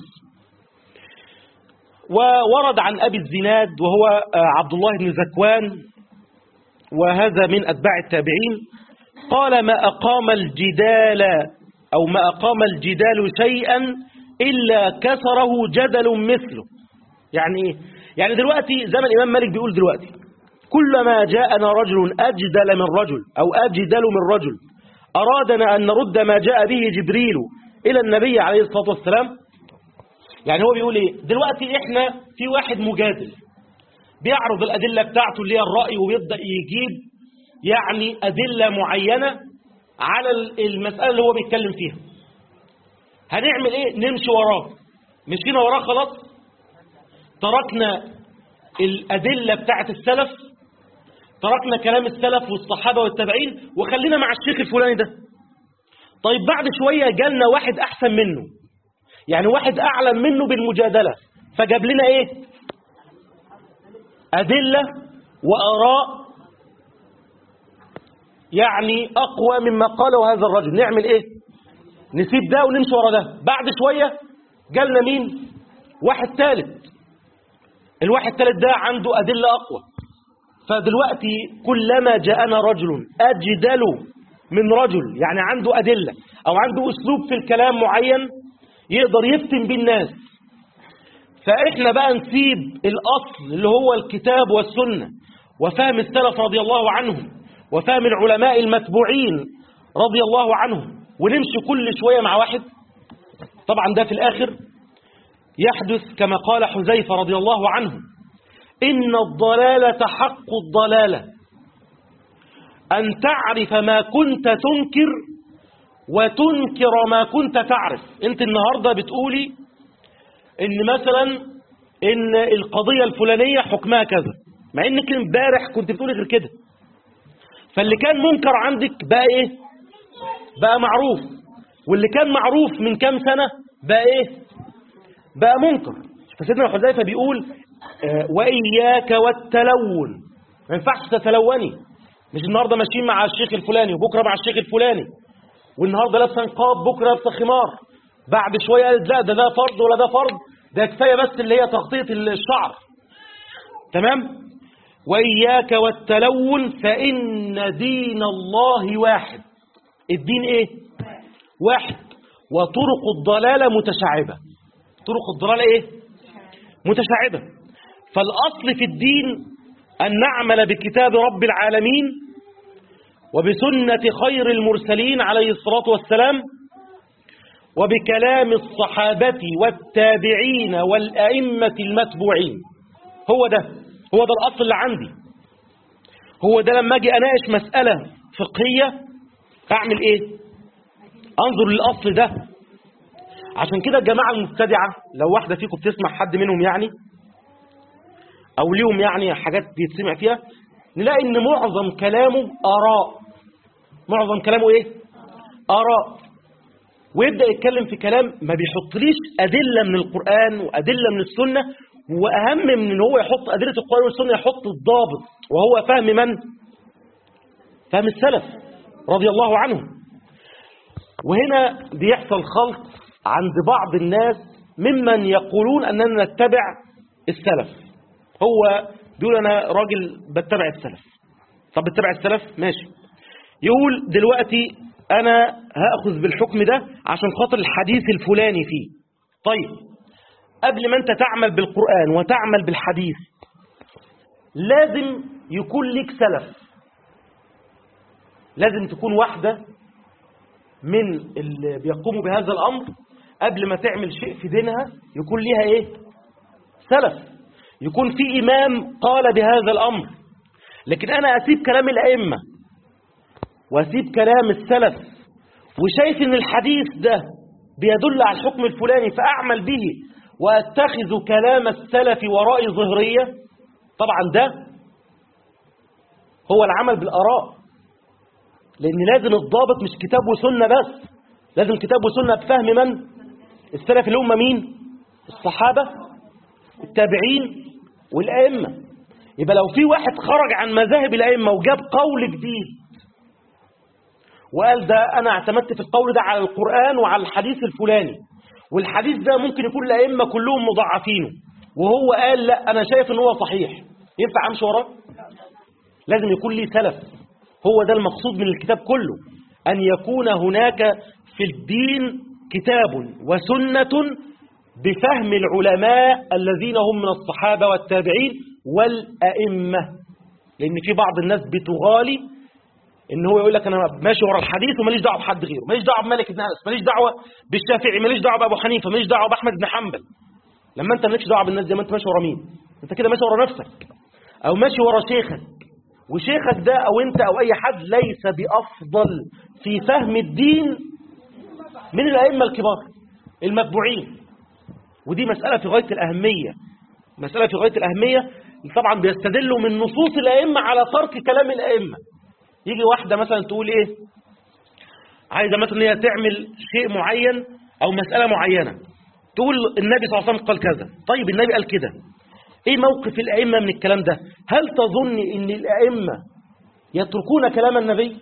وورد عن أبي الزناد وهو آه، عبد الله بن زكوان وهذا من أتباع التابعين قال ما أقام الجدال أو ما أقام الجدال شيئا إلا كسره جدل مثله يعني إيه؟ يعني دلوقتي زي ما الإمام مالك بيقول دلوقتي كلما جاءنا رجل أجدل من رجل أو أجدل من رجل أرادنا أن نرد ما جاء به جبريل إلى النبي عليه الصلاة والسلام يعني هو بيقول إيه دلوقتي إحنا في واحد مجادل بيعرض الأدلة بتاعته اللي هي الرأي وبيبدأ يجيب يعني أدلة معينة على المسألة اللي هو بيتكلم فيها هنعمل إيه نمشي وراه مشينا وراه خلاص تركنا الأدلة بتاعت السلف تركنا كلام السلف والصحابة والتابعين وخلينا مع الشيخ الفلاني ده طيب بعد شوية جالنا واحد أحسن منه يعني واحد أعلم منه بالمجادلة فجاب لنا إيه أدلة وآراء يعني أقوى مما قاله هذا الرجل نعمل إيه نسيب ده ونمشي ورا ده بعد شوية جالنا مين واحد ثالث الواحد الثالث ده عنده أدلة أقوى فدلوقتي كلما جاءنا رجل أجدل من رجل يعني عنده أدلة أو عنده أسلوب في الكلام معين يقدر يفتن بيه الناس فإحنا بقى نسيب الأصل اللي هو الكتاب والسنة وفهم السلف رضي الله عنهم وفهم العلماء المتبوعين رضي الله عنهم ونمشي كل شوية مع واحد طبعا ده في الآخر يحدث كما قال حذيفة رضي الله عنه إن الضلالة حق الضلالة أن تعرف ما كنت تنكر وتنكر ما كنت تعرف أنت النهاردة بتقولي إن مثلا إن القضية الفلانية حكمها كذا مع إنك امبارح كنت بتقولي غير كده فاللي كان منكر عندك بقى إيه بقى معروف واللي كان معروف من كام سنة بقى إيه بقى منكر فسيدنا حذيفة بيقول آه، وإياك والتلون ما ينفعش تتلوني مش النهاردة ماشيين مع الشيخ الفلاني وبكرة مع الشيخ الفلاني والنهاردة لابسه نقاب بكرة لابسه خمار بعد شوية قالت لا ده ده فرض ولا ده فرض ده كفاية بس اللي هي تغطية الشعر تمام وإياك والتلون فإن دين الله واحد الدين إيه واحد وطرق الضلالة متشعبة طرق الضلالة إيه متشعبة فالأصل في الدين أن نعمل بكتاب رب العالمين وبسنة خير المرسلين عليه الصلاة والسلام وبكلام الصحابة والتابعين والأئمة المتبوعين هو ده هو ده الأصل اللي عندي هو ده لما أجي أناقش مسألة فقهية أعمل إيه أنظر للأصل ده عشان كده الجماعة المبتدعة لو واحدة فيكم بتسمع حد منهم يعني أو ليهم يعني حاجات بيتسمع فيها نلاقي إن معظم كلامه آراء معظم كلامه إيه آراء ويبدأ يتكلم في كلام ما بيحطليش أدلة من القرآن وأدلة من السنة وأهم من إن هو يحط أدلة القرآن والسنة يحط الضابط وهو فهم من فهم السلف رضي الله عنهم وهنا بيحصل خلط عند بعض الناس ممن يقولون أننا نتبع السلف هو بيقول أنا راجل بتبع السلف طب بتبع السلف ماشي يقول دلوقتي أنا هأخذ بالحكم ده عشان خاطر الحديث الفلاني فيه طيب قبل ما أنت تعمل بالقرآن وتعمل بالحديث لازم يكون لك سلف لازم تكون واحدة من اللي بيقوموا بهذا الأمر قبل ما تعمل شيء في دينها يكون ليها إيه سلف يكون في إمام قال بهذا الأمر لكن أنا أسيب كلام الأئمة وأسيب كلام السلف وشايف إن الحديث ده بيدل على الحكم الفلاني فأعمل به وأتخذ كلام السلف وراء ظهرية طبعا ده هو العمل بالآراء لأن لازم الضابط مش كتاب وسنة بس لازم كتاب وسنة بفهم من السلف اللي هم مين الصحابة التابعين والأئمة يبقى لو في واحد خرج عن مذاهب الأئمة وجاب قول جديد وقال ده أنا اعتمدت في القول ده على القرآن وعلى الحديث الفلاني والحديث ده ممكن يكون الأئمة كلهم مضاعفينه وهو قال لا أنا شايف إن هو صحيح ينفع أمشي وراه لازم يكون لي سلف هو ده المقصود من الكتاب كله أن يكون هناك في الدين كتاب وسنة بفهم العلماء الذين هم من الصحابة والتابعين والأئمة لأن في بعض الناس بتغالي ان هو يقول لك انا ماشي ورا الحديث وماليش دعوه بحد غيره ماليش دعوه بمالك بن انس ماليش دعوه بالشافعي ماليش دعوه بابو حنيفه ماليش دعوه باحمد بن حنبل لما انت مالكش دعوه بالناس دي ما انت ماشي ورا مين انت كده ماشي ورا نفسك او ماشي ورا شيخك وشيخك ده او انت او اي حد ليس بافضل في فهم الدين من الائمه الكبار المتبوعين ودي مساله في غايه الاهميه مساله في غايه الاهميه طبعا بيستدلوا من نصوص الائمه على ترك كلام الائمه يجي واحدة مثلا تقول ايه عايزة مثلا هي تعمل شيء معين او مسألة معينة تقول النبي صلى الله عليه وسلم قال كذا طيب النبي قال كده ايه موقف الائمة من الكلام ده هل تظن ان الائمة يتركون كلام النبي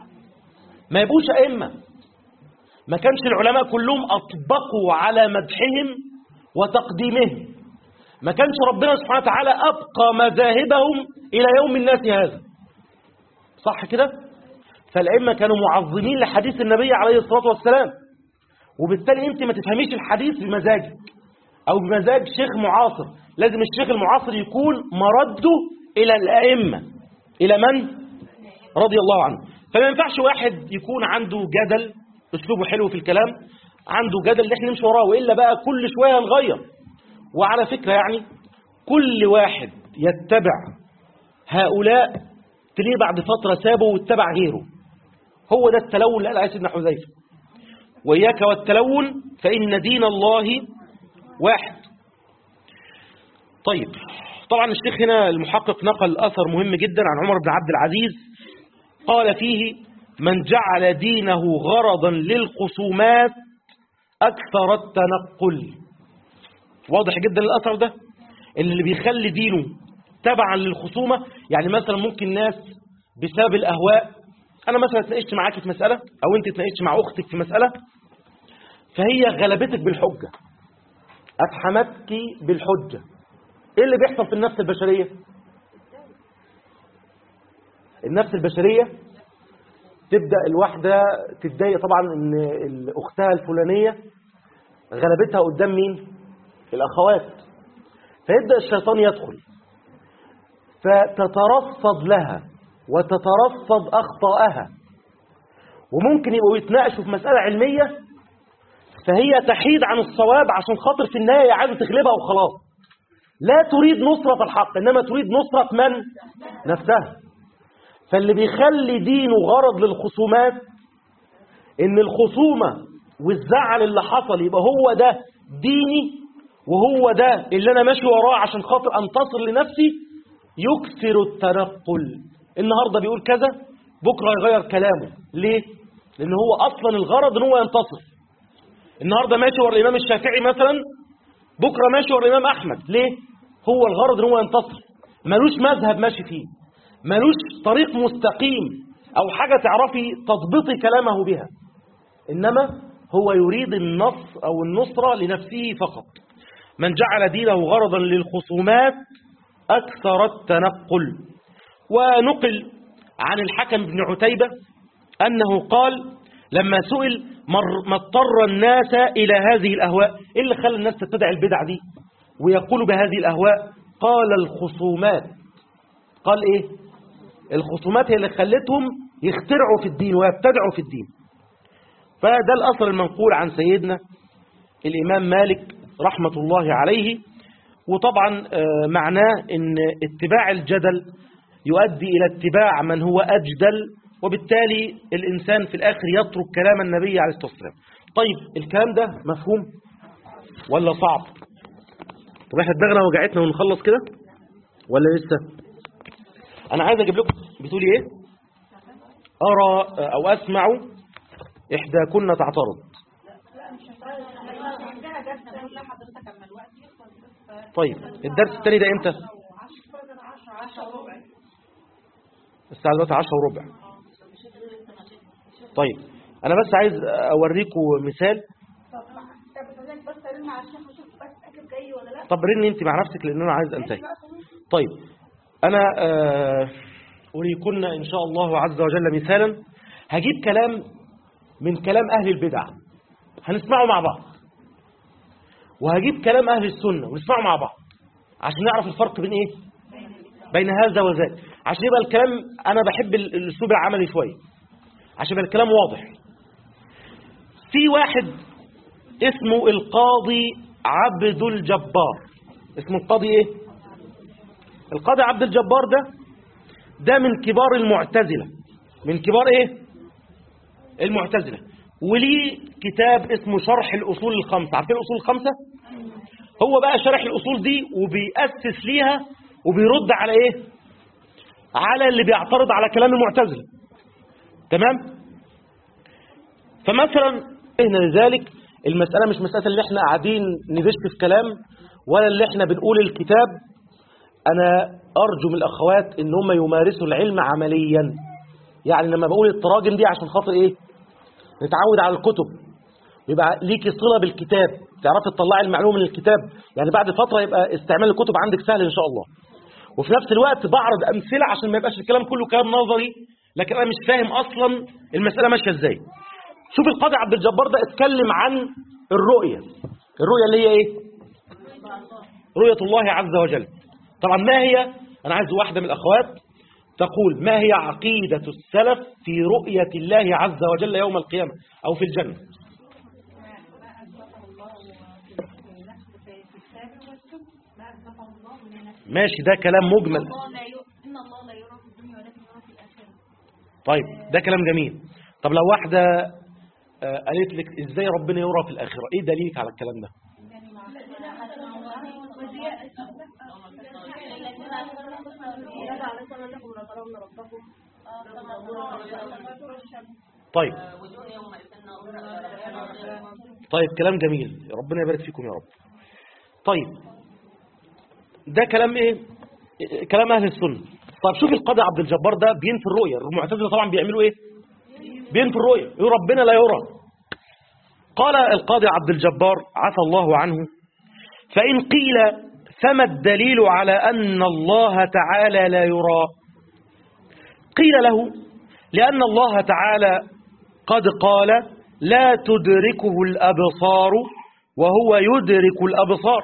ما يبقوش ائمة ما كانش العلماء كلهم اطبقوا على مدحهم وتقديمهم ما كانش ربنا سبحانه وتعالى ابقى مذاهبهم الى يوم الناس هذا صح كده فالأئمة كانوا معظمين لحديث النبي عليه الصلاة والسلام وبالتالي انت ما تفهميش الحديث بمزاجك او بمزاج شيخ معاصر لازم الشيخ المعاصر يكون مرده الى الأئمة الى من رضي الله عنه فما ينفعش واحد يكون عنده جدل اسلوبه حلو في الكلام عنده جدل اللي احنا نمشي وراه والا بقى كل شويه نغير وعلى فكره يعني كل واحد يتبع هؤلاء تلاقيه بعد فترة سابه واتبع غيره هو ده التلون اللي قال عليه سيدنا حذيفة وإياك والتلون فإن دين الله واحد طيب طبعا الشيخ هنا المحقق نقل أثر مهم جدا عن عمر بن عبد العزيز قال فيه من جعل دينه غرضا للخصومات أكثر التنقل واضح جدا الأثر ده اللي بيخلي دينه تبعا للخصومة يعني مثلا ممكن ناس بسبب الأهواء أنا مثلا اتناقشت معاك في مسألة أو أنت اتناقشت مع أختك في مسألة فهي غلبتك بالحجة أفحمتك بالحجة إيه اللي بيحصل في النفس البشرية النفس البشرية تبدأ الواحدة تتضايق طبعا إن أختها الفلانية غلبتها قدام مين الأخوات فيبدأ الشيطان يدخل فتترصد لها وتترصد أخطاءها وممكن يبقوا يتناقشوا في مسألة علمية فهي تحيد عن الصواب عشان خاطر في النهاية عايزة تغلبها وخلاص لا تريد نصرة الحق إنما تريد نصرة من؟ نفسها فاللي بيخلي دينه غرض للخصومات إن الخصومة والزعل اللي حصل يبقى هو ده ديني وهو ده اللي أنا ماشي وراه عشان خاطر أنتصر لنفسي يكثر التنقل النهاردة بيقول كذا بكرة يغير كلامه ليه؟ لأن هو أصلا الغرض ان هو ينتصر النهاردة ماشي ورا الإمام الشافعي مثلا بكرة ماشي ورا الإمام أحمد ليه؟ هو الغرض ان هو ينتصر ملوش مذهب ماشي فيه ملوش طريق مستقيم أو حاجة تعرفي تضبطي كلامه بها إنما هو يريد النص أو النصرة لنفسه فقط من جعل دينه غرضا للخصومات أكثر التنقل ونقل عن الحكم بن عتيبة أنه قال لما سئل ما اضطر الناس إلى هذه الأهواء إيه اللي خلى الناس تتبع البدع دي ويقولوا بهذه الأهواء قال الخصومات قال إيه الخصومات هي اللي خلتهم يخترعوا في الدين ويبتدعوا في الدين فده الأثر المنقول عن سيدنا الإمام مالك رحمة الله عليه وطبعا معناه ان اتباع الجدل يؤدي إلى اتباع من هو أجدل وبالتالي الإنسان في الآخر يترك كلام النبي عليه الصلاة والسلام طيب الكلام ده مفهوم ولا صعب طب احنا دماغنا وجعتنا ونخلص كده ولا لسه أنا عايز أجيب لكم بتقولي إيه أرى أو أسمع إحداكن تعترض طيب الدرس الثاني ده امتى الساعة دلوقتي عشرة وربع طيب انا بس عايز اوريكم مثال طب طب استاذنك بس ارن على الشيخ واشوف بس اكيد جاي ولا لا طب رني انت مع نفسك لان انا عايز انتهي بقى خلاص. طيب انا آه، اريكن ان شاء الله عز وجل مثالا هجيب كلام من كلام اهل البدع هنسمعه مع بعض وهجيب كلام اهل السنه ونسمعه مع بعض عشان نعرف الفرق بين ايه بين هذا وذاك عشان يبقى الكلام انا بحب ال- الاسلوب العملي شويه عشان يبقى الكلام واضح في واحد اسمه القاضي عبد الجبار اسمه القاضي ايه القاضي عبد الجبار ده ده من كبار المعتزلة من كبار ايه المعتزلة وليه كتاب اسمه شرح الأصول الخمسة عارفين الأصول الخمسة هو بقى شرح الأصول دي وبيأسس ليها وبيرد على ايه على اللي بيعترض على كلام المعتزلة تمام فمثلا هنا لذلك المسألة مش مسألة اللي احنا قاعدين ندش في كلام ولا اللي احنا بنقول الكتاب أنا أرجو من الأخوات إن هم يمارسوا العلم عمليا يعني لما بقول التراجم دي عشان خاطر إيه نتعود على الكتب يبقى ليكي صلة بالكتاب تعرفي تطلعي المعلومة من الكتاب يعني بعد فترة يبقى استعمال الكتب عندك سهل إن شاء الله وفي نفس الوقت بعرض أمثلة عشان ما يبقاش الكلام كله كلام نظري لكن أنا مش فاهم أصلا المسألة ماشية إزاي شوف القاضي عبد الجبار ده اتكلم عن الرؤية الرؤية اللي هي ايه رؤية الله عز وجل طبعا ما هي انا عايز واحدة من الاخوات تقول ما هي عقيدة السلف في رؤية الله عز وجل يوم القيامة او في الجنة ماشي ده كلام مجمل الله لا يرى إن الله لا يرى في الدنيا ولكن يرى في الآخرة طيب ده كلام جميل طب لو واحدة آه، قالت لك ازاي ربنا يرى في الآخرة ايه دليلك على الكلام ده طيب طيب كلام جميل ربنا يبارك فيكم يا رب طيب ده كلام ايه إيه، كلام اهل السنه طب شوف القاضي عبد الجبار ده بينفي الرؤيه المعتزله طبعا بيعملوا ايه بينفي الرؤيه يقول ربنا لا يرى قال القاضي عبد الجبار عفى الله عنه فإن قيل فما الدليل على أن الله تعالى لا يرى قيل له لأن الله تعالى قد قال لا تدركه الأبصار وهو يدرك الأبصار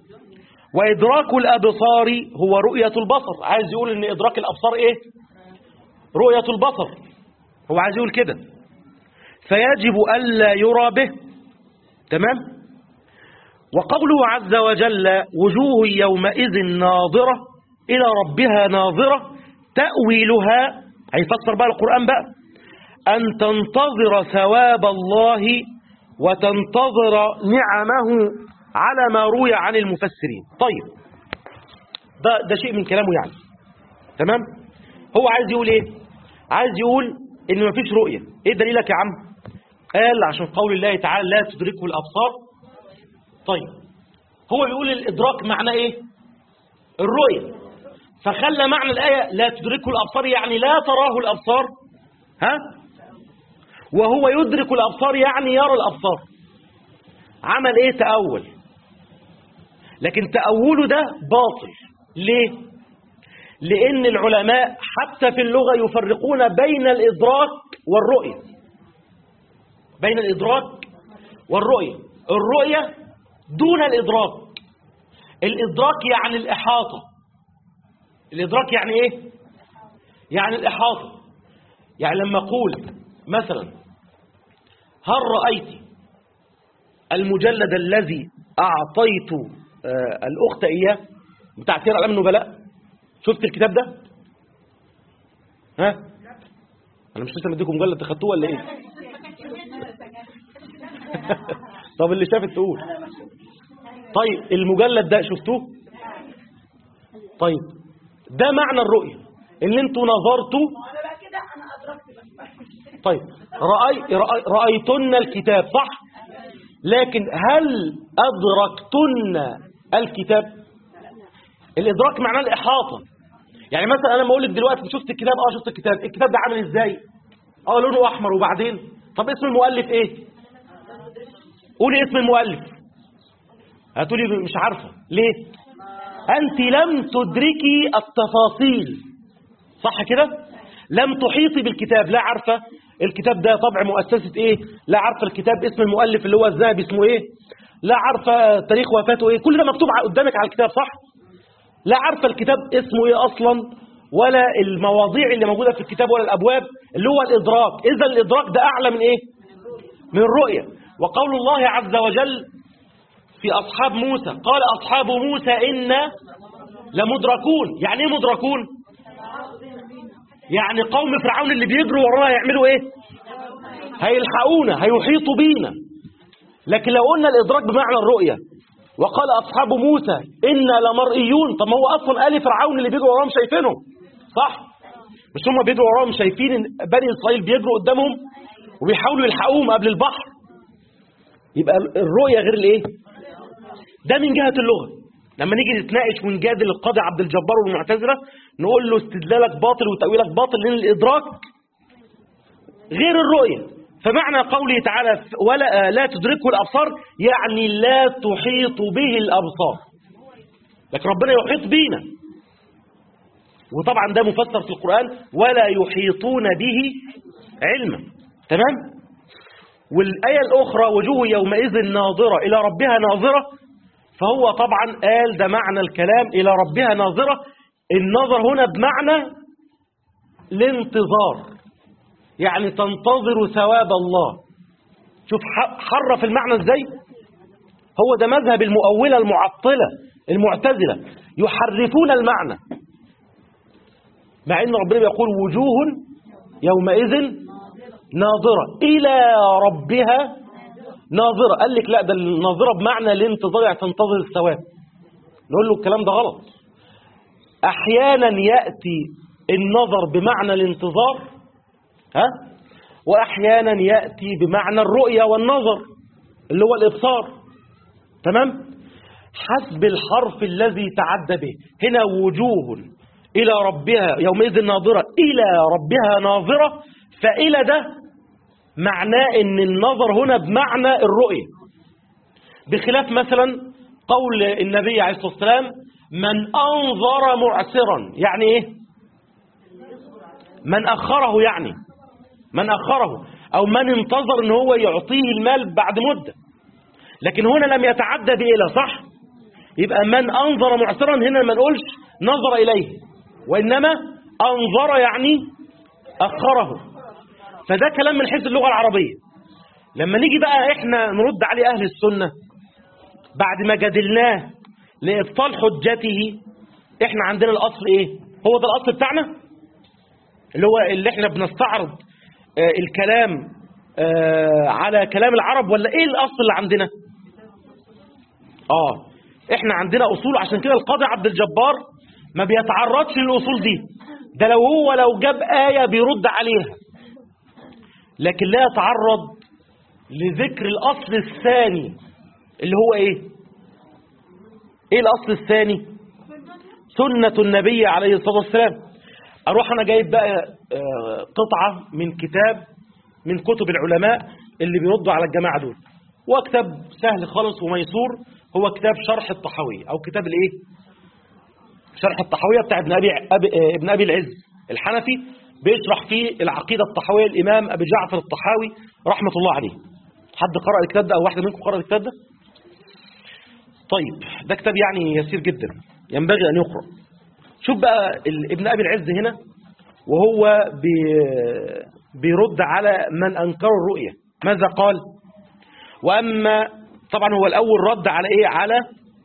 وإدراك الأبصار هو رؤية البصر عايز يقول إن إدراك الأبصار إيه رؤية البصر هو عايز يقول كده فيجب ألا يرى به تمام وقوله عز وجل وجوه يومئذ ناظرة إلى ربها ناظرة تأويلها هيفسر بقى القرآن بقى أن تنتظر ثواب الله وتنتظر نعمه على ما روي عن المفسرين طيب ده, ده شيء من كلامه يعني تمام هو عايز يقول ايه عايز يقول ان مفيش رؤية ايه دليلك يا عم قال عشان قول الله تعالى لا تدركه الابصار طيب هو بيقول الادراك معناه ايه الرؤية فخلى معنى الآية لا تدركه الأبصار يعني لا تراه الأبصار ها وهو يدرك الأبصار يعني يرى الأبصار عمل ايه تأول لكن تأوله ده باطل ليه لأن العلماء حتى في اللغة يفرقون بين الإدراك والرؤية بين الإدراك والرؤية الرؤية دون الإدراك الإدراك يعني الإحاطة الإدراك يعني إيه يعني الإحاطة يعني لما أقول مثلا هل رأيت المجلد الذي أعطيت آه، الأخت إياه بتاع سير علم النبلاء شفت الكتاب ده ها أنا مش لسه مديكم مجلد تخدتوه ولا إيه طب اللي شافت تقول طيب المجلد ده شفتوه طيب ده معنى الرؤية ان انتوا نظرتوا انا بقى كده انا ادركت بس طيب رأي رأي رأيتن الكتاب صح لكن هل أدركتن الكتاب الإدراك معناه الإحاطة يعني مثلا أنا لما أقول لك دلوقتي شفت الكتاب أه شفت الكتاب الكتاب ده عامل إزاي اه لونه احمر وبعدين طب اسم المؤلف ايه قولي اسم المؤلف هتقولي مش عارفه ليه انت لم تدركي التفاصيل صح كده لم تحيطي بالكتاب لا عارفه الكتاب ده طبع مؤسسه ايه لا عارفه الكتاب اسم المؤلف اللي هو الذهبي اسمه ايه لا عارفه تاريخ وفاته ايه كل ده مكتوب قدامك على الكتاب صح لا عارفه الكتاب اسمه ايه اصلا ولا المواضيع اللي موجوده في الكتاب ولا الابواب اللي هو الادراك اذا الادراك ده اعلى من ايه من الرؤيه وقول الله عز وجل في اصحاب موسى قال اصحاب موسى انا لمدركون يعني ايه مدركون يعني قوم فرعون اللي بيجروا ورانا هيعملوا ايه هيلحقونا هيحيطوا بينا لكن لو قلنا الادراك بمعنى الرؤيه وقال اصحاب موسى انا لمرئيون طب ما هو اصلا ال فرعون اللي بيجروا وراهم شايفينهم صح مش هم بيجروا وراهم شايفين إن بني اسرائيل بيجروا قدامهم وبيحاولوا يلحقوهم قبل البحر يبقى الرؤيه غير الايه ده من جهه اللغه لما نيجي نتناقش ونجادل القاضي عبد الجبار والمعتزله نقول له استدلالك باطل وتاويلك باطل لان الادراك غير الرؤيه فمعنى قوله تعالى ولا لا تدركه الابصار يعني لا تحيط به الابصار لكن ربنا يحيط بينا وطبعا ده مفسر في القرآن ولا يحيطون به علما تمام والآية الأخرى وجوه يومئذ ناظرة إلى ربها ناظرة فهو طبعا قال ده معنى الكلام إلى ربها ناظرة النظر هنا بمعنى الانتظار يعني تنتظر ثواب الله شوف حرف المعنى ازاي هو ده مذهب المؤولة المعطلة المعتزلة يحرفون المعنى مع ان ربنا بيقول وجوه يومئذ ناظرة إلى ربها ناظرة قال لك لا ده الناظرة بمعنى الانتظار يعني تنتظر الثواب نقول له الكلام ده غلط أحيانا يأتي النظر بمعنى الانتظار ها وأحيانا يأتي بمعنى الرؤية والنظر اللي هو الإبصار تمام حسب الحرف الذي تعدى به هنا وجوه إلى ربها يومئذ ناظرة إلى ربها ناظرة فإلى ده معناه ان النظر هنا بمعنى الرؤية بخلاف مثلا قول النبي عليه الصلاة والسلام من أنظر معسرا يعني إيه من أخره يعني من أخره أو من انتظر ان هو يعطيه المال بعد مدة لكن هنا لم يتعدى بإلى صح يبقى من أنظر معسرا هنا ما نقولش نظر إليه وإنما أنظر يعني أخره فده كلام من حيث اللغة العربية لما نيجي بقى احنا نرد عليه أهل السنة بعد ما جادلناه لإبطال حجته احنا عندنا الأصل ايه هو ده الأصل بتاعنا اللي هو اللي احنا بنستعرض آه الكلام آه على كلام العرب ولا ايه الأصل اللي عندنا اه احنا عندنا أصول عشان كده القاضي عبد الجبار ما بيتعرضش للأصول دي ده لو هو لو جاب آية بيرد عليها لكن لا يتعرض لذكر الأصل الثاني اللي هو إيه إيه الأصل الثاني سنة النبي عليه الصلاة والسلام أروح أنا جايب بقى قطعة من كتاب من كتب العلماء اللي بيردوا على الجماعة دول هو كتاب سهل خالص وميسور هو كتاب شرح الطحاوية أو كتاب الإيه شرح الطحاوية بتاع ابن أبي, أبي ابن أبي العز الحنفي بيشرح فيه العقيدة الطحاوية الإمام أبي جعفر الطحاوي رحمة الله عليه حد قرأ الكتاب ده أو واحدة منكم قرأ الكتاب ده طيب ده كتاب يعني يسير جدا ينبغي أن يقرأ شوف بقى ابن أبي العز هنا وهو بي بيرد على من أنكر الرؤية ماذا قال وأما طبعا هو الأول رد على إيه على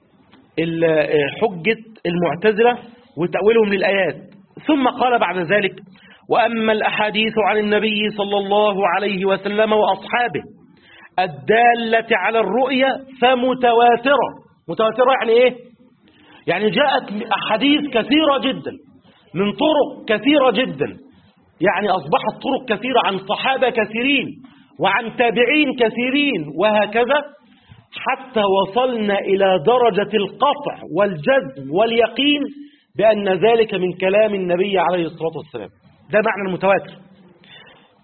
حجة المعتزلة وتأويلهم للآيات ثم قال بعد ذلك وأما الأحاديث عن النبي صلى الله عليه وسلم وأصحابه الدالة على الرؤية فمتواترة متواترة يعني إيه؟ يعني جاءت أحاديث كثيرة جدا من طرق كثيرة جدا يعني أصبحت طرق كثيرة عن صحابة كثيرين وعن تابعين كثيرين وهكذا حتى وصلنا إلى درجة القطع والجزم واليقين بأن ذلك من كلام النبي عليه الصلاة والسلام ده معنى المتواتر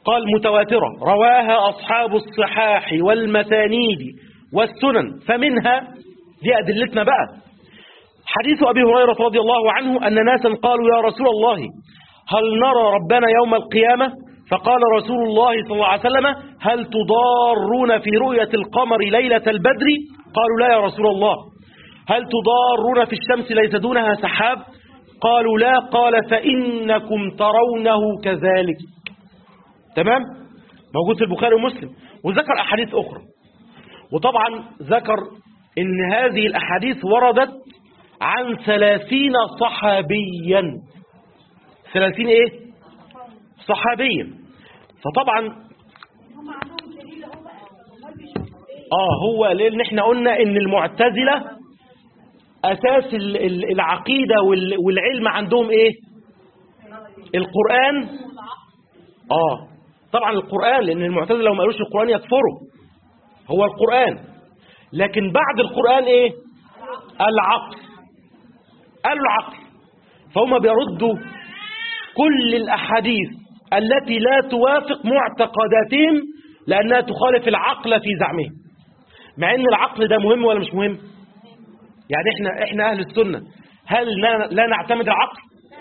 قال متواترة رواها أصحاب الصحاح والمسانيد والسنن فمنها دي أدلتنا بقى حديث أبي هريرة رضي الله عنه أن ناسا قالوا يا رسول الله هل نرى ربنا يوم القيامة فقال رسول الله صلى الله عليه وسلم هل تضارون في رؤية القمر ليلة البدر قالوا لا يا رسول الله هل تضارون في الشمس ليس دونها سحاب قالوا لا قال فإنكم ترونه كذلك تمام موجود في البخاري ومسلم وذكر أحاديث أخرى وطبعا ذكر ان هذه الأحاديث وردت عن ثلاثين صحابيا ثلاثين ايه صحابيا فطبعا هم عندهم دليل هم هم بيشوفوا ايه اه هو لان احنا قلنا ان المعتزلة اساس ال- ال- العقيدة وال- والعلم عندهم ايه القرآن اه طبعا القرآن لان المعتزلة لو ما قالوش القرآن يكفروا هو القرآن لكن بعد القرآن ايه العقل قالوا العقل فهم بيردوا كل الأحاديث التي لا توافق معتقداتهم لأنها تخالف العقل في زعمهم مع ان العقل ده مهم ولا مش مهم يعني احنا احنا اهل السنة هل لا, لا نعتمد العقل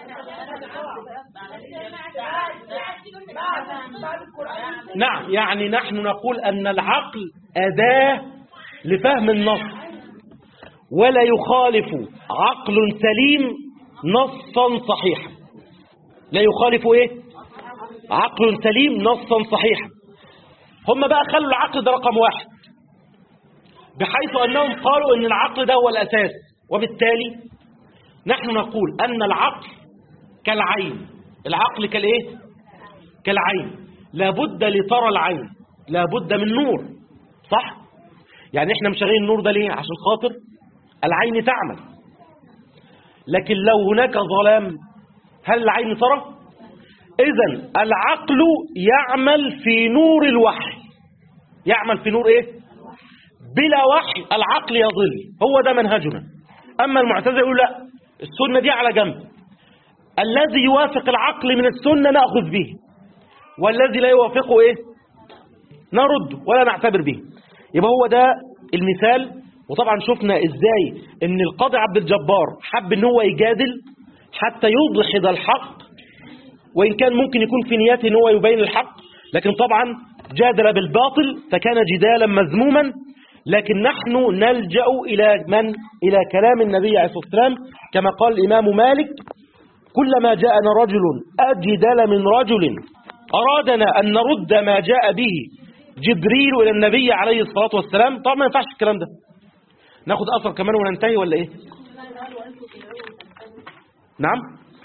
نعم يعني نحن نقول أن العقل أداة لفهم النص ولا يخالف عقل سليم نصا صحيحا لا يخالف ايه عقل سليم نصا صحيحا هم بقى خلوا العقل ده رقم واحد بحيث أنهم قالوا أن العقل ده هو الأساس وبالتالي نحن نقول أن العقل كالعين العقل كالإيه كالعين لابد لترى العين لابد من نور صح يعني احنا مشغلين النور ده ليه عشان خاطر العين تعمل لكن لو هناك ظلام هل العين ترى اذا العقل يعمل في نور الوحي يعمل في نور ايه بلا وحي العقل يضل هو ده منهجنا اما المعتزله يقول لا السنه دي على جنب الذي يوافق العقل من السنه ناخذ به والذي لا يوافقه ايه نرد ولا نعتبر به يبقى هو ده المثال وطبعا شفنا ازاي ان القاضي عبد الجبار حب ان هو يجادل حتى يوضح الحق وان كان ممكن يكون في نيته ان هو يبين الحق لكن طبعا جادل بالباطل فكان جدالا مذموما لكن نحن نلجأ إلى من إلى كلام النبي عليه الصلاة والسلام كما قال الإمام مالك كلما جاءنا رجل أجدل من رجل أرادنا أن نرد ما جاء به جبريل إلى النبي عليه الصلاة والسلام طبعا ما ينفعش الكلام ده ناخد أثر كمان وننتهي ولا إيه نعم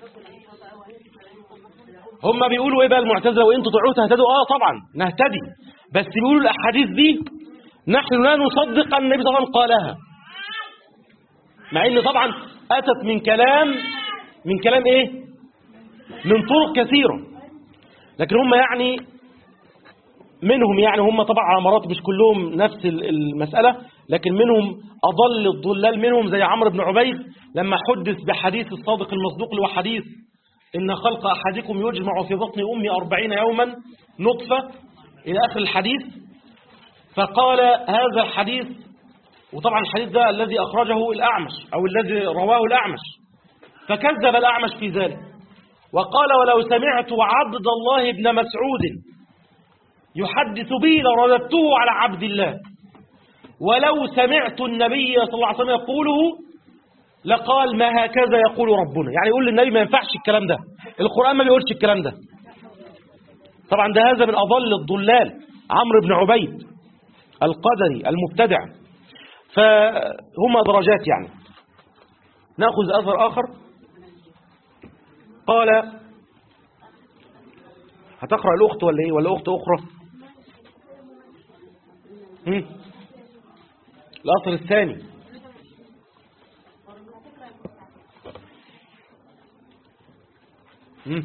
هم بيقولوا ايه بقى المعتزله وان تطيعوه تهتدوا اه طبعا نهتدي بس بيقولوا الاحاديث دي نحن لا نصدق أن النبي صلى الله عليه وسلم قالها مع ان طبعا اتت من كلام من كلام ايه من طرق كثيره لكن هم يعني منهم يعني هم طبعا على مراتب مش كلهم نفس ال- المسألة لكن منهم أضل الضلال منهم زي عمرو بن عبيد لما حدث بحديث الصادق المصدوق اللي هو حديث إن خلق أحدكم يجمع في بطن أمي أربعين يوما نطفة إلى آخر الحديث فقال هذا الحديث وطبعا الحديث ده الذي أخرجه الأعمش أو الذي رواه الأعمش فكذب الأعمش في ذلك وقال ولو سمعت عبد الله بن مسعود يحدث به لرددته على عبد الله ولو سمعت النبي صلى الله عليه وسلم يقوله لقال ما هكذا يقول ربنا يعني يقول للنبي ما ينفعش الكلام ده القرآن ما بيقولش الكلام ده طبعا ده هذا من أضل الضلال عمرو بن عبيد القدري المبتدع فهم درجات يعني نأخذ أثر آخر قال هتقرأ الأخت ولا إيه ولا أخت أخرى هم؟ الأثر الثاني هم؟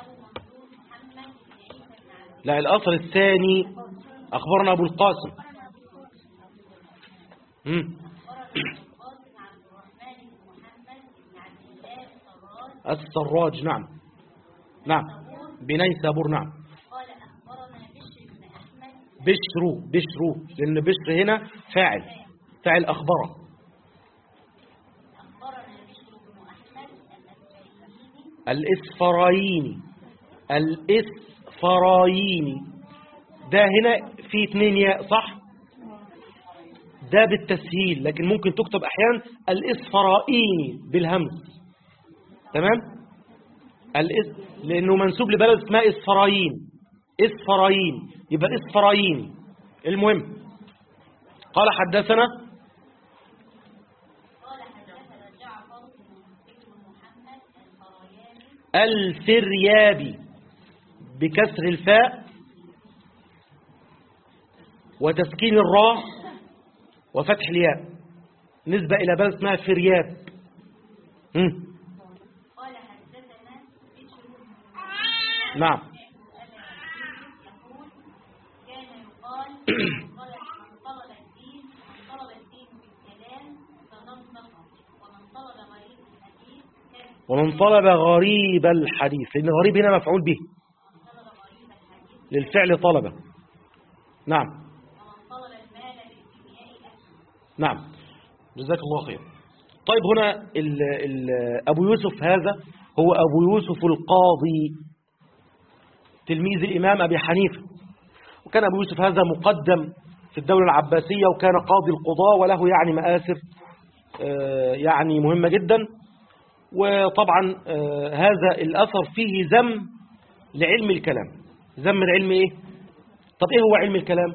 لا الأثر الثاني أخبرنا أبو القاسم هم؟ السراج نعم نعم بني سابور نعم قال أخبرنا بشروا بشروا لأن بشر هنا فاعل فاعل أخبره أخبرنا بشر بن أحمد الأسفرايني الإسفرايني الإسفرايني ده هنا في اتنين ياء صح ده بالتسهيل لكن ممكن تكتب أحيانا الإسفرائيني بالهمز تمام الإس... لأنه منسوب لبلد اسمها إسفرايين إسفرايين يبقى إسفرايين المهم قال حدثنا قال حدثنا جعفر بن محمد الفراياني الفريابي بكسر الفاء وتسكين الراء وفتح الياء نسبة إلى بلد اسمها فرياب مم. قال حدثنا بشر بن نعم يقول كان يقال من طلب الدين من طلب الدين بالكلام فنطق ومن طلب غريب الحديث كان ومن طلب غريب الحديث لأن غريب هنا مفعول به طلب غريب الحديث للفعل طلبة نعم ومن طلب المال للكيمياء أكل نعم جزاك الله خير طيب هنا ال ال أبو يوسف هذا هو أبو يوسف القاضي تلميذ الإمام أبي حنيفة وكان أبو يوسف هذا مقدم في الدولة العباسية وكان قاضي القضاء وله يعني مآثر آه، يعني مهمة جدا وطبعا آه، هذا الأثر فيه ذم لعلم الكلام ذم العلم إيه؟ طب إيه هو علم الكلام؟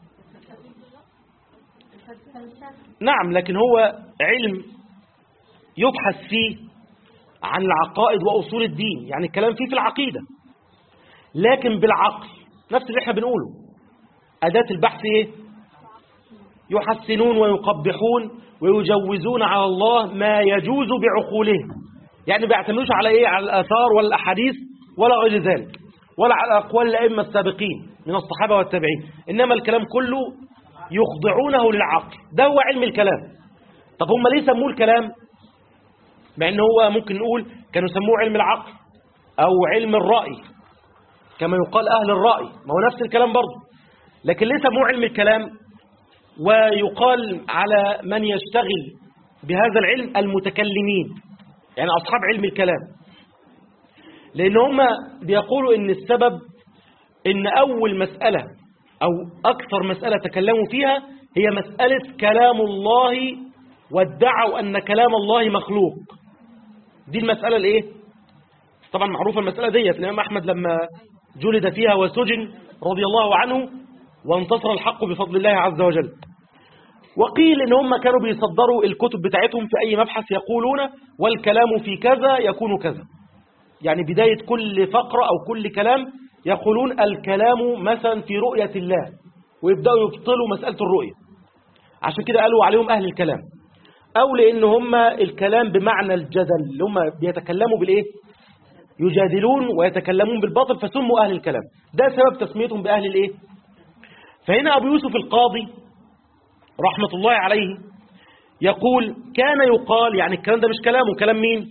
نعم لكن هو علم يبحث فيه عن العقائد وأصول الدين يعني الكلام فيه في العقيدة لكن بالعقل نفس اللي احنا بنقوله أداة البحث ايه يحسنون ويقبحون ويجوزون على الله ما يجوز بعقولهم يعني ما بيعتمدوش على ايه على الآثار ولا الأحاديث ولا غير ذلك ولا على أقوال الأئمة السابقين من الصحابة والتابعين إنما الكلام كله يخضعونه للعقل ده هو علم الكلام طب هم ليه سموه الكلام مع ان هو ممكن نقول كانوا يسموه علم العقل او علم الرأي كما يقال اهل الرأي ما هو نفس الكلام برضه لكن ليه سموه علم الكلام ويقال على من يشتغل بهذا العلم المتكلمين يعني اصحاب علم الكلام لان هم بيقولوا ان السبب ان اول مسألة او اكثر مسألة تكلموا فيها هي مسألة كلام الله وادعوا ان كلام الله مخلوق دي المسألة الايه طبعا معروفة المسألة ديت الامام احمد لما جلد فيها وسجن رضي الله عنه وانتصر الحق بفضل الله عز وجل وقيل ان هم كانوا بيصدروا الكتب بتاعتهم في اي مبحث يقولون والكلام في كذا يكون كذا يعني بداية كل فقرة او كل كلام يقولون الكلام مثلا في رؤية الله ويبدأوا يبطلوا مسألة الرؤية عشان كده قالوا عليهم أهل الكلام أو لأن هم الكلام بمعنى الجدل اللي هم بيتكلموا بالإيه يجادلون ويتكلمون بالباطل فسموا أهل الكلام ده سبب تسميتهم بأهل الإيه فهنا أبو يوسف القاضي رحمة الله عليه يقول كان يقال يعني الكلام ده مش كلامه كلام مين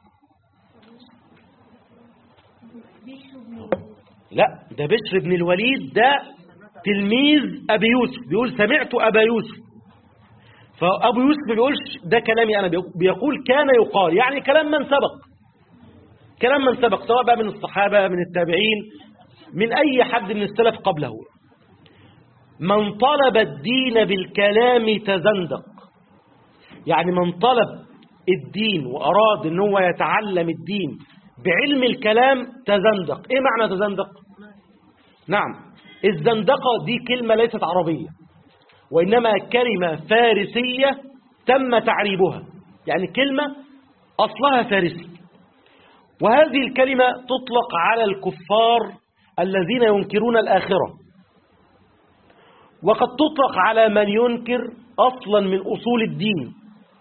لا ده بشر بن الوليد ده تلميذ أبي يوسف بيقول سمعت أبا يوسف فأبو يوسف ما بيقولش ده كلامي أنا بيقول كان يقال يعني كلام من سبق كلام من سبق سواء بقى من الصحابة من التابعين من أي حد من السلف قبله من طلب الدين بالكلام تزندق يعني من طلب الدين وأراد أن هو يتعلم الدين بعلم الكلام تزندق إيه معنى تزندق؟ نعم الزندقة دي كلمة ليست عربية وإنما كلمة فارسية تم تعريبها يعني كلمة أصلها فارسي وهذه الكلمة تطلق على الكفار الذين ينكرون الآخرة وقد تطلق على من ينكر أصلا من أصول الدين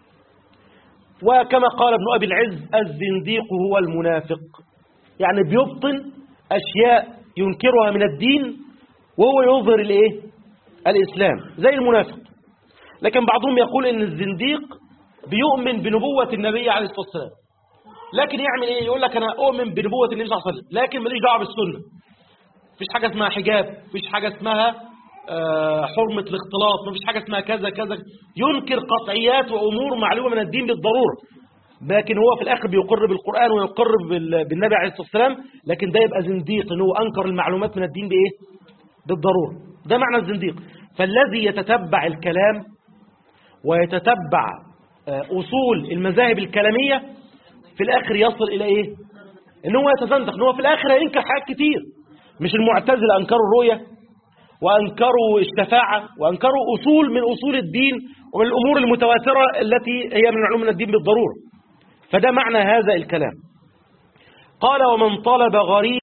وكما قال ابن أبي العز الزنديق هو المنافق يعني بيبطن أشياء ينكرها من الدين وهو يظهر الايه الإسلام زي المنافق لكن بعضهم يقول ان الزنديق بيؤمن بنبوة النبي عليه الصلاة والسلام لكن يعمل ايه يقول لك انا اؤمن بنبوة النبي صلى الله عليه وسلم لكن ماليش دعوه بالسنة مفيش حاجة اسمها حجاب مفيش حاجة اسمها آه، حرمة الاختلاط مفيش حاجة اسمها كذا كذا ينكر قطعيات وأمور معلومة من الدين بالضرورة لكن هو في الآخر بيقر بالقرآن ويقر بال- بالنبي عليه الصلاة والسلام لكن ده يبقى زنديق إن هو أنكر المعلومات من الدين بإيه بالضرورة ده معنى الزنديق فالذي يتتبع الكلام ويتتبع آه، أصول المذاهب الكلامية في الآخر يصل إلى إيه إن هو يتزندق إن هو في الآخر هينكر حاجات كتير مش المعتزلة أنكروا الرؤية وأنكروا الشفاعة وأنكروا أصول من أصول الدين ومن الأمور المتواترة التي هي من علوم من الدين بالضرورة فده معنى هذا الكلام قال ومن طلب غريب